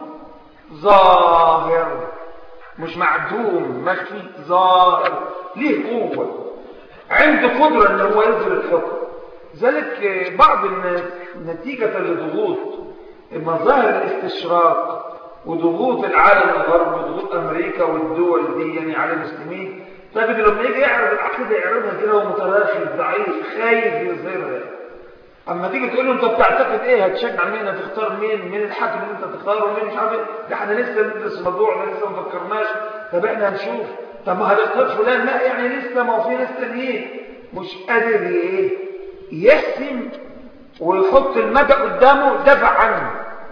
S1: ظاهر مش معدوم مخفي ظاهر ليه قوة عنده قدرة ان هو ينزل الحكم ذلك بعض الناس نتيجة لضغوط مظاهر الاستشراق وضغوط العالم الغربي وضغوط امريكا والدول دي يعني على المسلمين تجد لما يجي يعرض العقيده يعرضها كده ومتراخي ضعيف خايف يظهرها اما تيجي تقول له انت بتعتقد ايه هتشجع مين هتختار مين مين الحاكم اللي انت تختاره مين مش عارف ايه ده احنا لسه ندرس الموضوع ده لسه ما فكرناش طب احنا هنشوف طب ما هنختار فلان لا يعني لسه ما هو في ناس تانيين مش قادر ايه يحسم ويحط المدى قدامه دفع عنه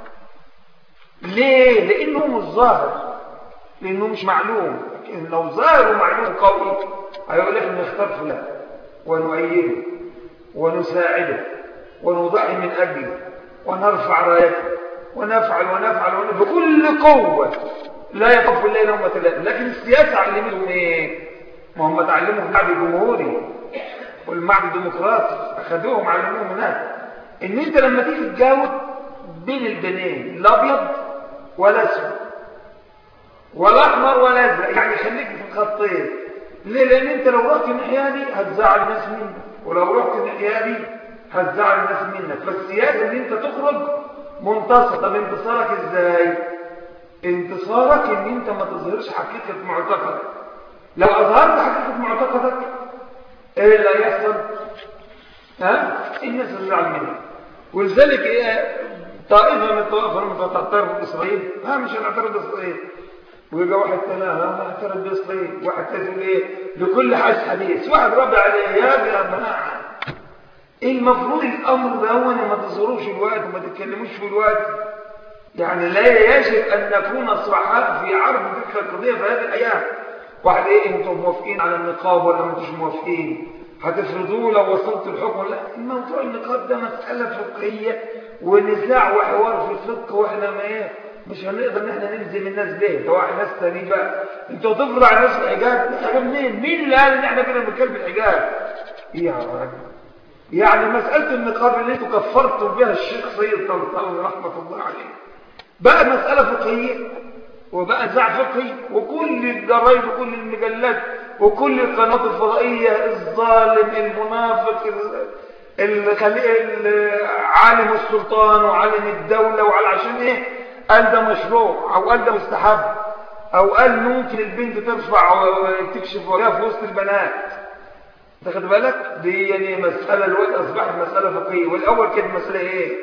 S1: ليه لانه مش ظاهر لانه مش معلوم لكن لو ظاهر ومعلوم قوي هيقول لك نختار فلان ونؤيده ونساعده ونضحي من اجله ونرفع رايته ونفعل ونفعل ونفعل بكل قوه لا يخف الليل هم لائم لكن السياسه علمتهم ايه ما هم تعلموا المعد الجمهوري والمعد الديمقراطي اخذوهم علموهم هناك ان انت لما تيجي تجاوب بين البنين الابيض والاسود والاحمر والازرق يعني خليك في الخطين ليه لان انت لو رحت الناحيه دي هتزعل الناس منك ولو رحت الناحيه دي هتزعل الناس منك فالسياسه ان انت تخرج منتصر طب انتصارك ازاي انتصارك ان انت ما تظهرش حقيقه معتقدك لو اظهرت حقيقه معتقدك ايه اللي هيحصل ها الناس تزعل منك ولذلك ايه طائفه من الطوائف لما تعترض باسرائيل ها مش هنعترض باسرائيل ويجي واحد ثاني ها نعترض باسرائيل واحد ثاني ايه لكل حاجه حديث واحد رابع عليه يا جماعه المفروض الامر ده هو ما تظهروش الوقت وما تتكلموش في الوقت يعني لا يجب ان نكون صحاء في عرض تلك القضيه في هذه الايام واحد ايه انتم موافقين على النقاب ولا ما انتوش موافقين هتفرضوه لو وصلت الحكم لا الموضوع النقاب ده مساله فقهيه ونزاع وحوار في الفقه واحنا ما ايه مش هنقدر ان احنا نلزم الناس بيه ده واحد ناس تاني بقى انتوا تفرض على الناس الحجاب الحجاب منين مين اللي قال ان احنا كده بنتكلم بالحجاب يا راجل يعني مساله النقاب اللي انتوا كفرتوا بها الشيخ سيد طلطاوي رحمه الله عليه بقى مساله فقهيه وبقى نزاع فقهي وكل الجرايد وكل المجلات وكل القنوات الفضائيه الظالم المنافق عالم السلطان وعالم الدولة وعلى عشان ايه قال ده مشروع او قال ده مستحب او قال ممكن البنت ترفع وتكشف وجهها في وسط البنات تاخد بالك دي يعني مسألة الوقت اصبحت مسألة فقهية والاول كانت مسألة ايه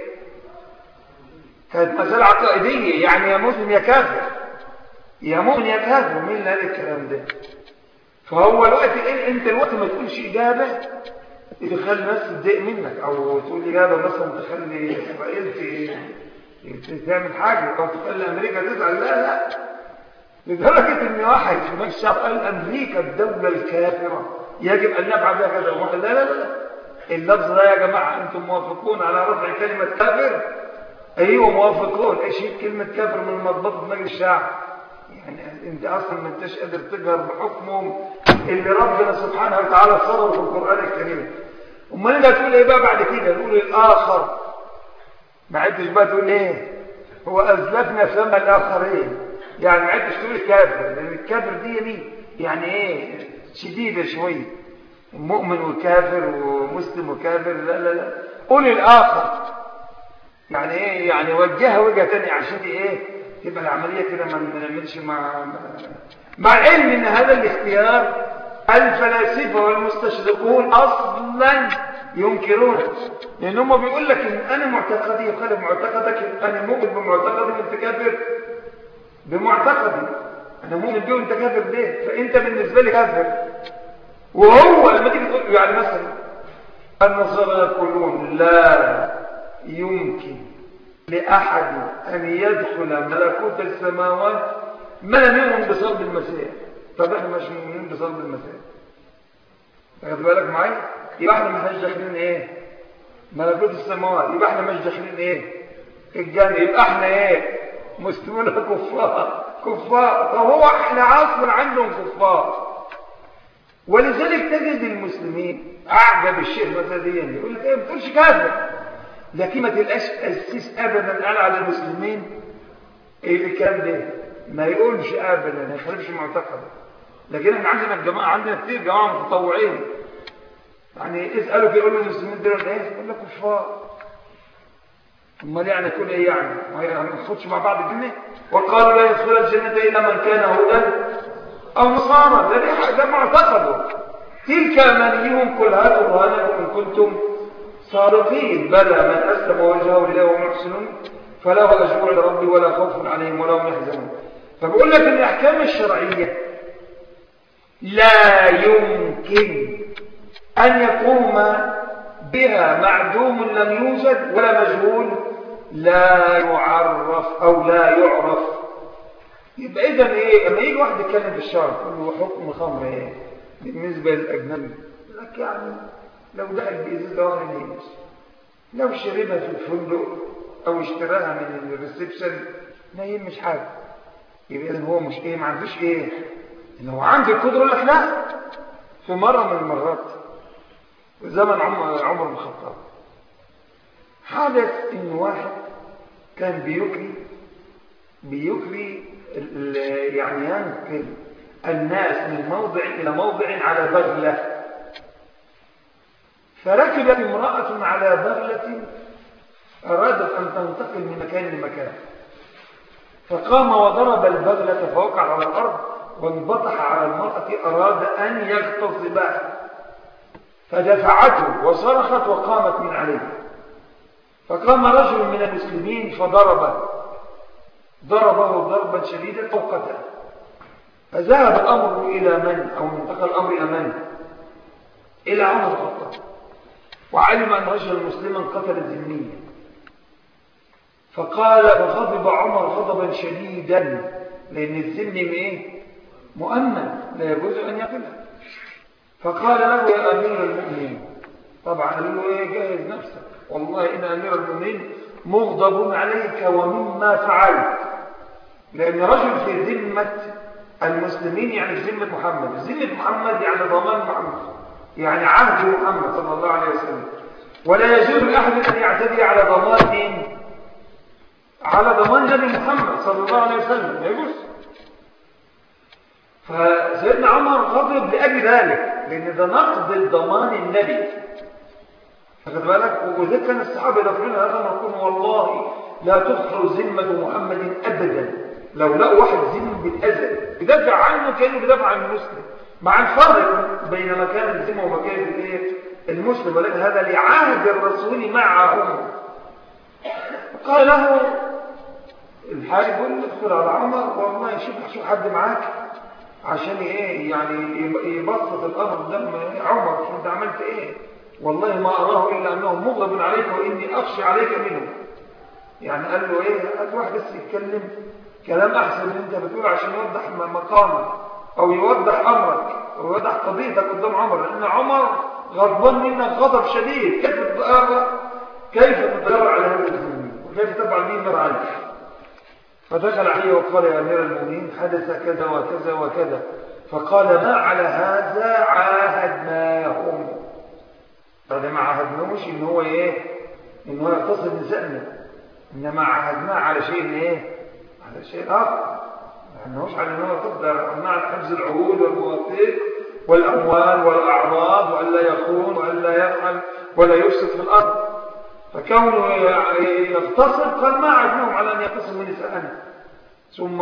S1: كانت مسألة عقائدية يعني يا مسلم يا كافر يا مؤمن يا كافر مين اللي قال الكلام ده فهو الوقت إيه انت الوقت ما تقولش اجابه تخلي الناس تضايق منك او تقول اجابه مثلا تخلي اسرائيل تعمل حاجه او تخلي امريكا تزعل لا لا لدرجه ان واحد في مجلس الشعب قال امريكا الدوله الكافره يجب ان نفعل بها كذا واحد لا لا لا اللفظ ده يا جماعه انتم موافقون على رفع كلمه كافر ايوه موافقون ايش هي كلمه كافر من مضبوط مجلس الشعب يعني انت اصلا ما انتش قادر تجهر بحكمهم اللي ربنا سبحانه وتعالى صدر في القران الكريم امال انت هتقول ايه بقى بعد كده تقول الاخر ما عدتش بقى تقول ايه هو ازلفنا ثم الاخرين يعني ما عدتش تقول الكافر لان الكافر دي مين يعني ايه شديده شويه مؤمن وكافر ومسلم وكافر لا لا لا قول الاخر يعني ايه يعني وجهها وجهه ثانيه عشان ايه تبقى العمليه كده ما نعملش مع مع العلم ان هذا الاختيار الفلاسفه والمستشرقون اصلا ينكرون لان هم بيقول لك ان انا معتقدي يخالف معتقدك انا مؤمن بمعتقدي وانت كافر بمعتقدي انا مؤمن بيه وانت كافر بيه فانت بالنسبه لي كافر وهو لما تيجي تقول يعني مثلا النصارى يقولون لا يمكن لاحد ان يدخل ملكوت السماوات ما لم يؤمن بصلب المسيح طب احنا مش مؤمنين بصلب المسيح تاخد بالك معايا يبقى احنا مش داخلين ايه ملكوت السماوات يبقى احنا مش داخلين ايه الجنه يبقى احنا ايه مسلمون كفار كفار طب هو احنا اصلا عندهم كفار ولذلك تجد المسلمين اعجب الشيخ مثلا يقول لك ايه ما تقولش كافر لكن ما تلقاش اسيس ابدا قال على المسلمين ايه الكلام ده ما يقولش ابدا ما يخالفش معتقده لكن احنا عندنا الجماعه عندنا كتير جماعه متطوعين يعني اسالوا كده يقولوا المسلمين دول ايه يقول لك كفار امال يعني كل ايه يعني ما نخش مع بعض الجنه وقالوا لا يدخل الجنه الا من كان هودا او نصارى ده ده معتقده تلك امانيهم قل هاتوا برهانكم ان كنتم صادقين بلى من اسلم وجهه لله وهو محسن فله اجر عند ربي ولا خوف عليهم ولا هم يحزنون فبقول لك ان الاحكام الشرعيه لا يمكن أن يقوم بها معدوم لم يوجد ولا مجهول لا يعرف أو لا يعرف يبقى إذا إيه لما يجي واحد يتكلم في الشرع يقول له حكم الخمر إيه بالنسبة للأجنبي لك يعني لو دخل بإزازة واحد يمشي لو شربها في الفندق أو اشتراها من الريسبشن ما يهمش حاجة يبقى إذا هو مش إيه ما عندوش إيه إن هو عنده القدرة يقول لك لا في مرة من المرات زمن عمر عمر بن الخطاب حدث إن واحد كان بيكري بيكري يعني ينقل الناس من موضع إلى موضع على بغلة فركبت امرأة على بغلة أرادت أن تنتقل من مكان لمكان فقام وضرب البغلة فوقع على الأرض وانبطح على المرأة أراد أن يغتصبها فدفعته وصرخت وقامت من عليه فقام رجل من المسلمين فضربه ضربه ضربا شديدا فوقته فذهب الأمر إلى من أو منتقى الأمر إلى من إلى عمر الخطاب وعلم أن رجلا مسلما قتل ذميا فقال فغضب عمر غضبا شديدا لأن الذم إيه مؤمن لا يجوز أن يقتله فقال له يا أمير المؤمنين طبعا قال له ايه جاهز نفسك والله إن أمير المؤمنين مغضب عليك ومما فعلت لأن رجل في ذمة المسلمين يعني في ذمة محمد ذمة محمد يعني ضمان محمد يعني عهد محمد صلى الله عليه وسلم ولا يجوز لأحد أن يعتدي على ضمان على ضمان نبي محمد صلى الله عليه وسلم لا يجوز فسيدنا عمر غضب لأجل ذلك لأن ده نقض الضمان النبي فخد بالك وذلك كان الصحابة يدخلون هذا نقول والله لا تدخل ذمة محمد أبدا لو لقوا واحد ذم بالأزل يدافع عنه كأنه بيدافع عن المسلم مع الفرق بين مكان الذمة ومكان الايه المسلم ولكن هذا لعهد الرسول معهم قال له الحاج يقول ادخل على عمر والله شوف شوف حد معاك عشان ايه يعني يبسط الامر قدام عمر انت عملت ايه والله ما اراه الا انه مغضب عليك واني اخشى عليك منه يعني قال له ايه قال واحد بس يتكلم كلام احسن من انت بتقول عشان يوضح مقامك او يوضح امرك او يوضح قضيتك قدام عمر لان عمر غضبان منك غضب شديد كيف تتغير كيف تتغير على هذا الزمن وكيف تفعل به مر عليك فدخل عليه وقال يا أمير المؤمنين حدث كذا وكذا وكذا فقال ما على هذا عاهدناهم هذا ما عاهدناهوش ان هو ايه ان هو يغتصب نسائنا انما عاهدناه على شيء ايه على شيء اخر ما عاهدناهوش على ان هو يقدر مع حفظ العهود والمواثيق والاموال والاعراض والا يخون والا يفعل ولا يفسد في الارض فكونه يغتصب قال ما عدناهم على أن يغتصب من نساءنا ثم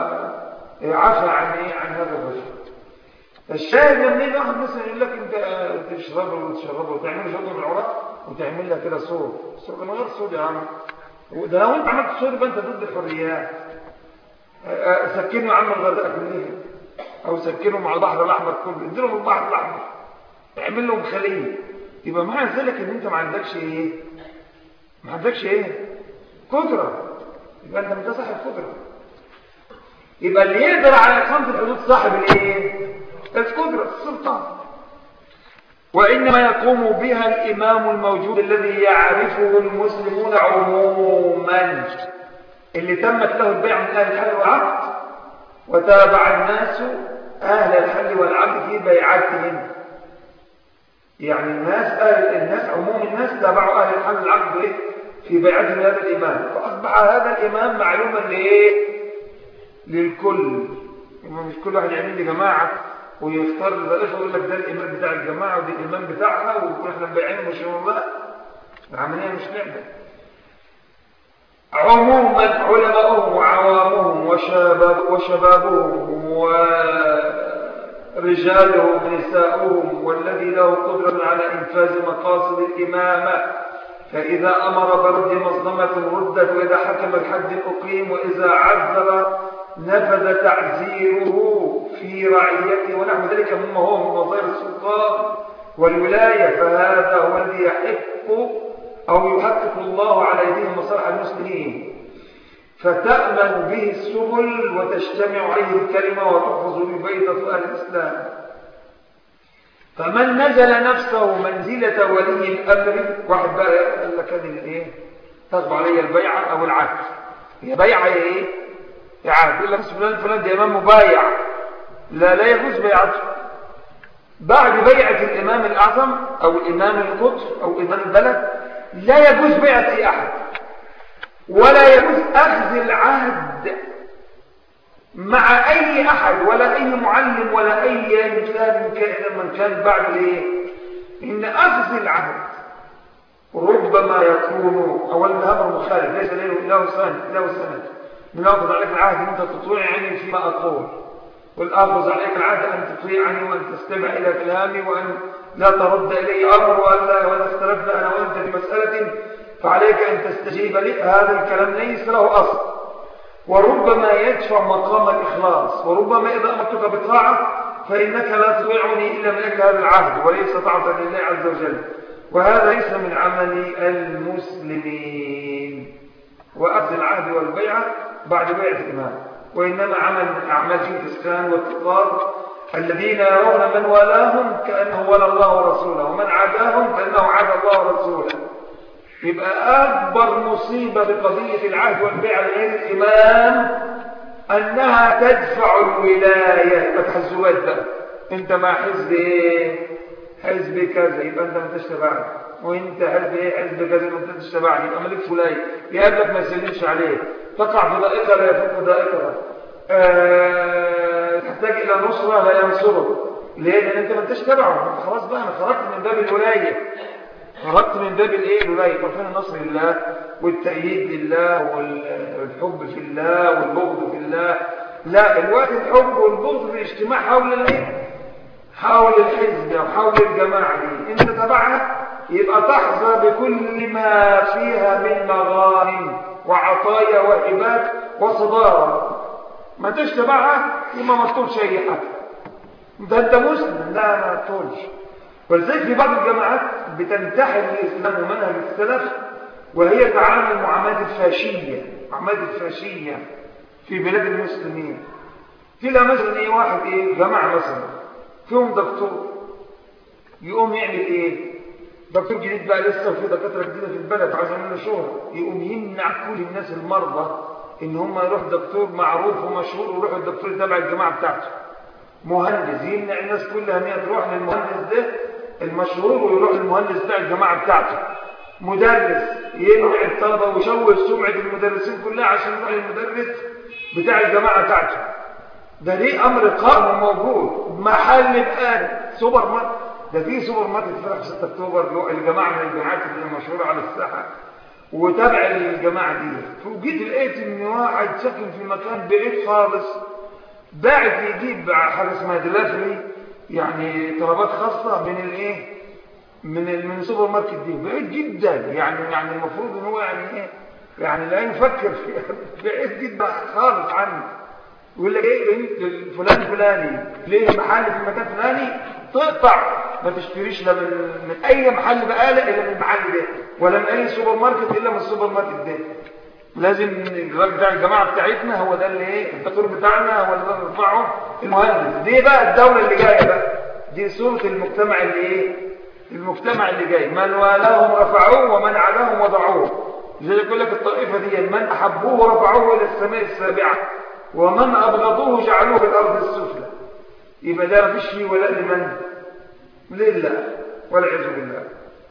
S1: عفى عن إيه عن هذا الرجل الشاهد لما يجي واحد مثلا يقول لك انت تشرب وتشرب وتعمل شرب من العراق وتعمل لها كده صوت صوت من غير صوت يا عم ده لو انت عملت صوت يبقى انت ضد الحريات سكنوا يا عم الغردقه كلها او سكنوا مع البحر الاحمر كله انزلوا من البحر الاحمر اعمل لهم خليه يبقى معنى ذلك ان انت ما عندكش ايه ما عندكش ايه قدرة يبقى انت انت صاحب قدرة يبقى اللي يقدر على إقامة الحدود صاحب الايه القدرة السلطان وإنما يقوم بها الإمام الموجود الذي يعرفه المسلمون عموما اللي تمت له البيع من أهل الحل والعقد وتابع الناس أهل الحل والعقد في بيعتهم يعني الناس أهل الناس عموم الناس تابعوا أهل الحل والعقد إيه؟ في بيعتهم هذا الإمام فأصبح هذا الإمام معلوما لإيه للكل مش كل واحد يعمل لي جماعة ويختار ذلك ويقول لك ده الإمام بتاع الجماعة وده الإمام بتاعها وإحنا مبيعين ما شاء الله العملية مش لعبة عموما علماؤهم وعوامهم وشباب وشبابهم ورجالهم ونساؤهم والذي له قدرة على إنفاذ مقاصد الإمامة فإذا أمر برد مظلمة ردت وإذا حكم الحد أقيم وإذا عذر نفذ تعزيره في رعيته ونحو ذلك مما هو من وظائف السلطان والولاية فهذا هو الذي يحق أو يحقق الله على يديه مصالح المسلمين فتأمن به السبل وتجتمع عليه الكلمة وتحفظ به بيضة أهل الإسلام فمن نزل نفسه منزلة ولي الأمر واحد بقى قال لك هذه الايه تغضب علي البيعة أو العهد هي بيعة ايه يا عهد يقول لك فلان فلان ده إمام مبايع لا لا يجوز بيعته بعد بيعة الإمام الأعظم أو الإمام القدس أو إمام البلد لا يجوز بيعة أي أحد ولا يجوز أخذ العهد مع أي أحد ولا أي معلم ولا أي إنسان كائنا من كان بعد إيه إن أخذ العهد ربما يكون أولا أمر مخالف ليس له سند له سند من أخذ عليك العهد أنت تطيعني فيما أقول والآخذ عليك العهد أن تطيعني وأن تستمع إلى كلامي وأن لا ترد إلي أمر وأن لا وأن اختلفنا أنا وأنت في مسألة فعليك أن تستجيب لي هذا الكلام ليس له أصل وربما يدفع مقام الإخلاص وربما إذا أمرتك بطاعة فإنك لا تطيعني إلا من أجل هذا العهد وليس طاعة لله عز وجل وهذا ليس من عمل المسلمين وأخذ العهد والبيعة بعد بيعة الإمام وإنما عمل من أعمال جنكس خان والتقار الذين يرون من والاهم كأنه ولى الله ورسوله ومن عاداهم كأنه عاد الله ورسوله يبقى أكبر مصيبة بقضية العهد والبيع غير الإمام أنها تدفع الولاية فتحزبات بقى أنت مع حزب إيه؟ حزب كذا يبقى أنت ما تشتبعني وأنت حزب إيه حزب كذا ما أنت تشتبعني يبقى مالكش ولاية يقابلك ما يسلمش عليه تقع في ضائقة لا يفك ضائقة أه تحتاج إلى نصرة لا ينصرك ليه؟ لأن أنت ما أنتش تبعه خلاص بقى أنا خرجت من باب الولاية خرجت من باب الايه الولايه فين النصر لله والتأييد لله والحب في الله والبغض في الله لا الوقت الحب والبغض في الاجتماع حول الايه حول الحزب او حول الجماعه دي انت تبعها يبقى تحظى بكل ما فيها من مغانم وعطايا وهبات وصدارة ما تشتبعها يبقى ما تطولش اي حاجه ده انت مسلم لا ما تطولش ولذلك في بعض الجماعات بتنتحل الإسلام ومنهج السلف وهي تعامل معاملات الفاشية معاملات الفاشية في بلاد المسلمين تلاقي مثلا ايه واحد ايه جماعة مثلا فيهم دكتور يقوم يعمل ايه دكتور جديد بقى لسه وفي دكاتره جديده في البلد عايز يعمل له شهره يقوم يمنع كل الناس المرضى ان هم يروح دكتور معروف ومشهور ويروحوا الدكتور تبع الجماعه بتاعته مهندس يمنع الناس كلها ان هي تروح للمهندس ده المشهور ويروح المهندس بتاع الجماعة بتاعته مدرس يمنع الطلبة ويشوه سمعة المدرسين كلها عشان يروح المدرس بتاع الجماعة بتاعته ده ليه أمر قائم وموجود محل الآن سوبر ماركت ده في سوبر ماركت فتح 6 أكتوبر الجماعة من الجامعات اللي مشهورة على الساحة وتابع الجماعة دي فوجيت لقيت إن واحد ساكن في مكان بعيد خالص باعت يجيب حاجة اسمها دلافري يعني طلبات خاصة من الايه من من السوبر ماركت دي بعيد جدا يعني يعني المفروض ان هو يعني ايه يعني لا يفكر في بعيد جدا خالص عنه يقول لك ايه فلان فلاني ليه محل في مكان فلاني تقطع ما تشتريش لا من, من اي محل بقاله الا من المحل ده ولا من اي سوبر ماركت الا من السوبر ماركت ده لازم الراجل بتاع الجماعه بتاعتنا هو ده اللي ايه الدكتور بتاعنا هو اللي بيرفعه المهندس دي بقى الدوله اللي جايه بقى دي صوره المجتمع اللي ايه المجتمع اللي جاي من والاهم رفعوه ومن علاهم وضعوه زي يقول لك الطائفه دي من احبوه رفعوه الى السماء السابعه ومن ابغضوه جعلوه في الارض السفلى يبقى ده مفيش فيه ولاء لمن لله والعياذ بالله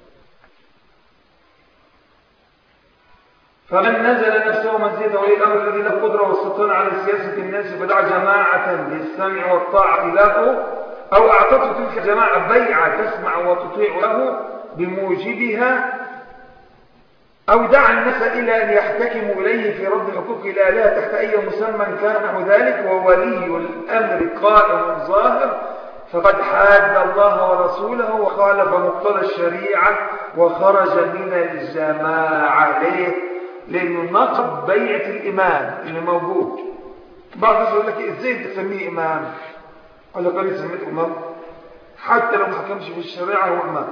S1: فمن نزل نفسه منزلة ولي الأمر الذي له قدرة والسلطان على سياسة الناس فدعا جماعة للسمع والطاعة له أو أعطته تلك الجماعة بيعة تسمع وتطيع له بموجبها أو دعا الناس إلى أن يحتكموا إليه في رد حقوق الآلهة تحت أي مسمى كان نحو ذلك وولي الأمر قائم ظاهر فقد حاد الله ورسوله وخالف مقتضى الشريعة وخرج من الجماعة ليه؟ لأنه نقض بيعة الإمام اللي موجود بعض الناس يقول لك ازاي تسميه إمام قال لك قال سميته إمام حتى لو ما حكمش في الشريعة هو إمام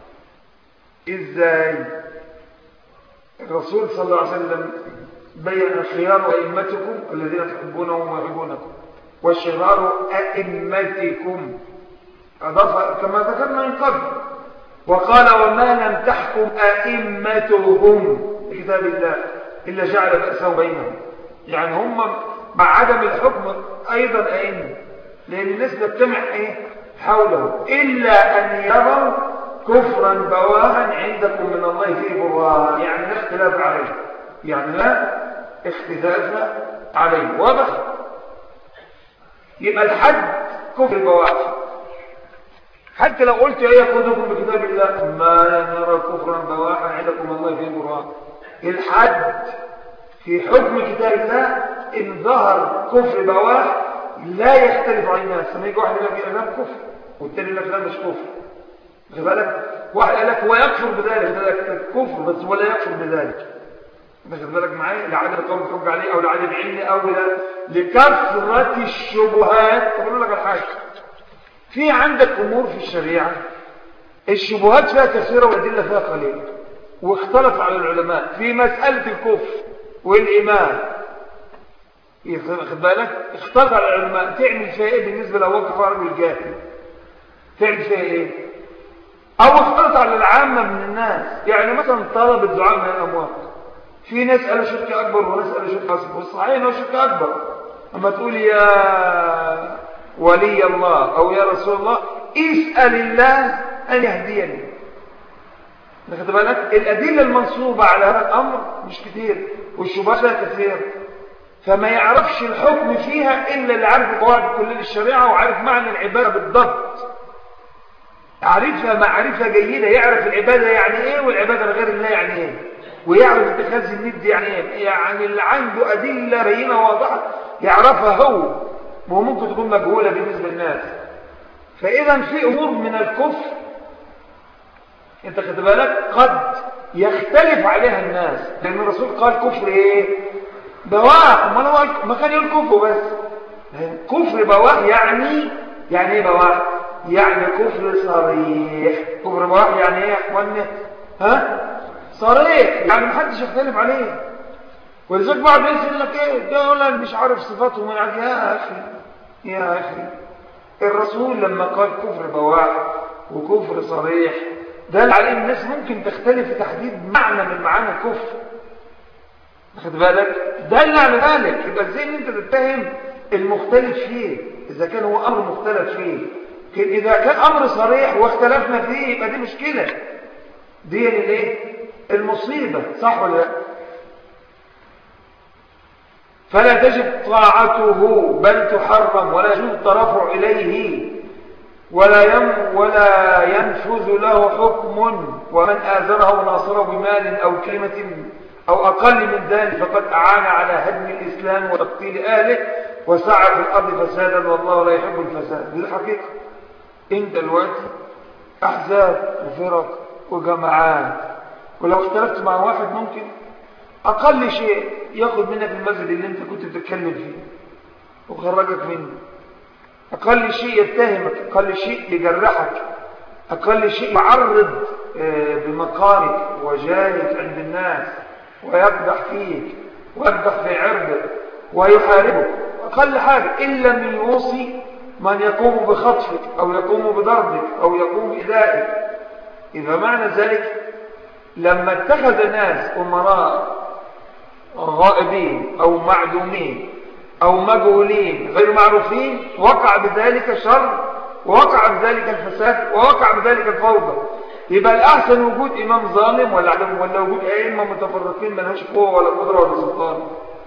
S1: إزاي الرسول صلى الله عليه وسلم بين خيار أئمتكم الذين تحبونهم ويحبونكم وشرار أئمتكم أضاف كما ذكرنا من قبل وقال وما لم تحكم أئمتهم بكتاب الله إلا جعل بأسهم بينهم يعني هم مع عدم الحكم أيضا أئمة لأن الناس تجتمع إيه حوله إلا أن يروا كفرا بواها عندكم من الله فيه برهان يعني لا اختلاف عليه يعني لا اختلاف عليه واضح يبقى الحد كفر بواح حتى لو قلت ايه خذوكم بكتاب الله ما نرى كفرا بواحا عندكم من الله فيه برهان الحد في حكم كتاب الله ان ظهر كفر بواح لا يختلف عن الناس لما يجي واحد يقول لك انا كفر والتاني يقول لك لا مش كفر خد بالك واحد قال لك هو يكفر بذلك قال لك كفر بس ولا يكفر بذلك خد بالك معايا لعدم قول الحج عليه او لعدم علمه او لكثره الشبهات بقول لك الحاجه في عندك امور في الشريعه الشبهات فيها كثيره والادله فيها قليله واختلف على العلماء في مساله الكفر والايمان خد بالك اختلف على العلماء تعمل فيها ايه بالنسبه لو كفار والجاهل تعمل فيها ايه او اختلط على العامة من الناس يعني مثلا طلب الدعاء من الاموات في ناس قالوا شرك اكبر وناس قالوا شرك اصغر والصحيح انه شرك اكبر اما تقول يا ولي الله او يا رسول الله اسأل الله ان يهديني خد بالك الادله المنصوبه على هذا الامر مش كتير والشبهات لها كثير فما يعرفش الحكم فيها الا اللي عارف قواعد كل الشريعه وعارف معنى العباده بالضبط عارفها معرفة جيدة يعرف العبادة يعني ايه والعبادة لغير الله يعني ايه ويعرف اتخاذ الند يعني ايه يعني اللي عنده أدلة بينة واضحة يعرفها هو وممكن تكون مجهولة بالنسبة للناس فإذا في أمور من الكفر انت خد بالك قد يختلف عليها الناس لأن الرسول قال كفر ايه بواح ما كان يقول كفر بس كفر بواح يعني يعني ايه بواح يعني كفر صريح كفر بواح يعني ايه يا اخوانا ها صريح يعني محدش يختلف عليه ولذلك بعض الناس يقول لك ايه ده ولا مش عارف صفاته من عارف يا اخي يا اخي الرسول لما قال كفر بواح وكفر صريح دل عليه الناس ممكن تختلف في تحديد معنى من معاني الكفر خد بالك دل على ذلك يبقى ازاي ان انت تتهم المختلف فيه اذا كان هو امر مختلف فيه لكن إذا كان أمر صريح واختلفنا فيه يبقى دي مشكلة دي الايه المصيبة صح ولا لا فلا تجب طاعته بل تحرم ولا يجوز الترفع إليه ولا يم ولا ينفذ له حكم ومن آذره وناصره بمال أو كلمة أو أقل من ذلك فقد أعان على هدم الإسلام وتقتيل أهله وسعى في الأرض فسادا والله لا يحب الفساد دي الحقيقة انت دلوقتي احزاب وفرق وجماعات ولو اختلفت مع واحد ممكن اقل شيء ياخد منك المسجد اللي انت كنت بتتكلم فيه وخرجك منه اقل شيء يتهمك اقل شيء يجرحك اقل شيء يعرض بمقامك وجاهك عند الناس ويقدح فيك ويقدح في عرضك ويحاربك اقل حاجه ان لم يوصي من يقوم بخطفك أو يقوم بضربك أو يقوم بإذائك إذا معنى ذلك لما اتخذ ناس أمراء غائبين أو معدومين أو مجهولين غير معروفين وقع بذلك شر ووقع بذلك الفساد ووقع بذلك الفوضى يبقى الأحسن وجود إمام ظالم ولا عدم ولا وجود أئمة متفرقين ما لهاش قوة ولا قدرة ولا سلطان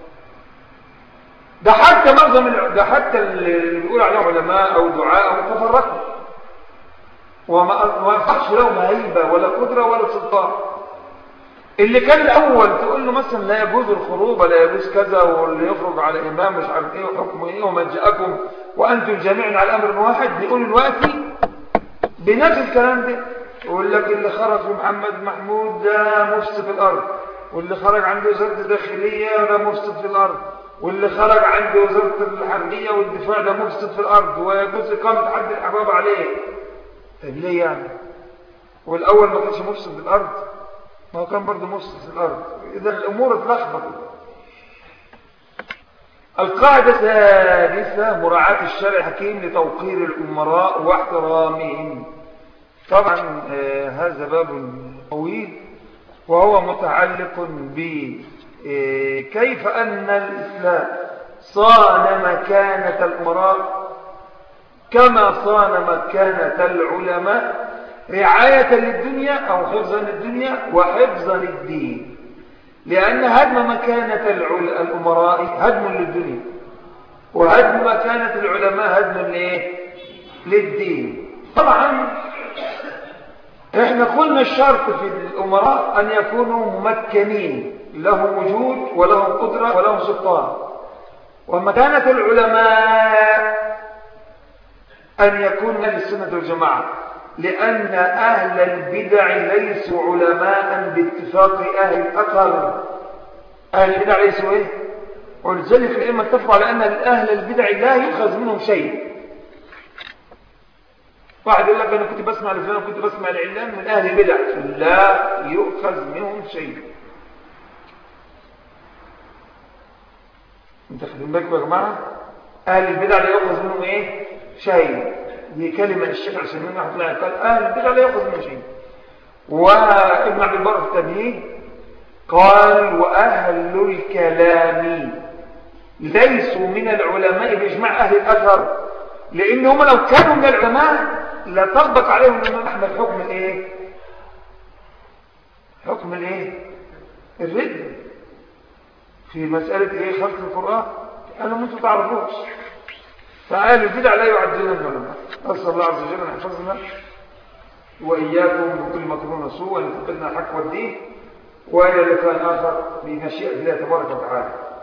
S1: ده حتى معظم ده حتى اللي بيقول عليهم علماء او دعاء متفرقوا وما ما يفحش لهم هيبه ولا قدره ولا سلطان اللي كان الاول تقول له مثلا لا يجوز الخروج ولا يجوز كذا واللي يخرج على امام مش عارف ايه وحكمه ايه ومن جاءكم وانتم جميعا على امر واحد بيقول دلوقتي بنفس الكلام ده يقول لك اللي خرج في محمد محمود ده مفسد في الارض واللي خرج عنده وزاره الداخليه ده مفسد في الارض واللي خرج عنده وزارة الحربية والدفاع ده مفسد في الأرض ويجوز إقامة حد الحباب عليه طيب ليه يعني والأول ما كانش مفسد الأرض ما هو كان برضه مفسد الأرض إذا الأمور اتلخبطت القاعدة الثالثة مراعاة الشرع الحكيم لتوقير الأمراء واحترامهم طبعا آه هذا باب طويل وهو متعلق بكيف آه أن الإسلام صان مكانة الأمراء كما صان مكانة العلماء رعاية للدنيا أو حفظا للدنيا وحفظا للدين لأن هدم مكانة الأمراء هدم للدنيا وهدم مكانة العلماء هدم لإيه؟ للدين طبعا احنا قلنا الشرط في الأمراء أن يكونوا ممكنين له وجود وله قدرة وله سلطان ومكانة العلماء أن يكون من السنة والجماعة لأن أهل البدع ليسوا علماء باتفاق أهل الأثر أهل البدع ليسوا إيه؟ ولذلك الأئمة اتفقوا على أن أهل البدع لا يؤخذ منهم شيء واحد يقول لك أنا كنت بسمع لفلان كنت بسمع العلان من أهل البدع لا يؤخذ منهم شيء انت خدين بالكم يا جماعة أهل البدع لا يؤخذ منهم إيه شيء دي كلمة الشيخ عثمان رحمه الله قال أهل البدع لا يأخذ من شيء وابن عبد البر في التمهيد قال وأهل الكلام ليسوا من العلماء بإجماع أهل الأثر لأن هم لو كانوا من العلماء لطبق عليهم الإمام أحمد حكم الإيه؟ حكم الإيه؟ الرد في مسألة إيه خلق القرآن أنا ما أنتم تعرفوش فأهل البدع لا يعدون من العلماء أسأل الله عز وجل أن يحفظنا وإياكم بكل مكرون سوء وأن يثبتنا الحق والدين وإلى لقاء آخر بمشيئة الله تبارك وتعالى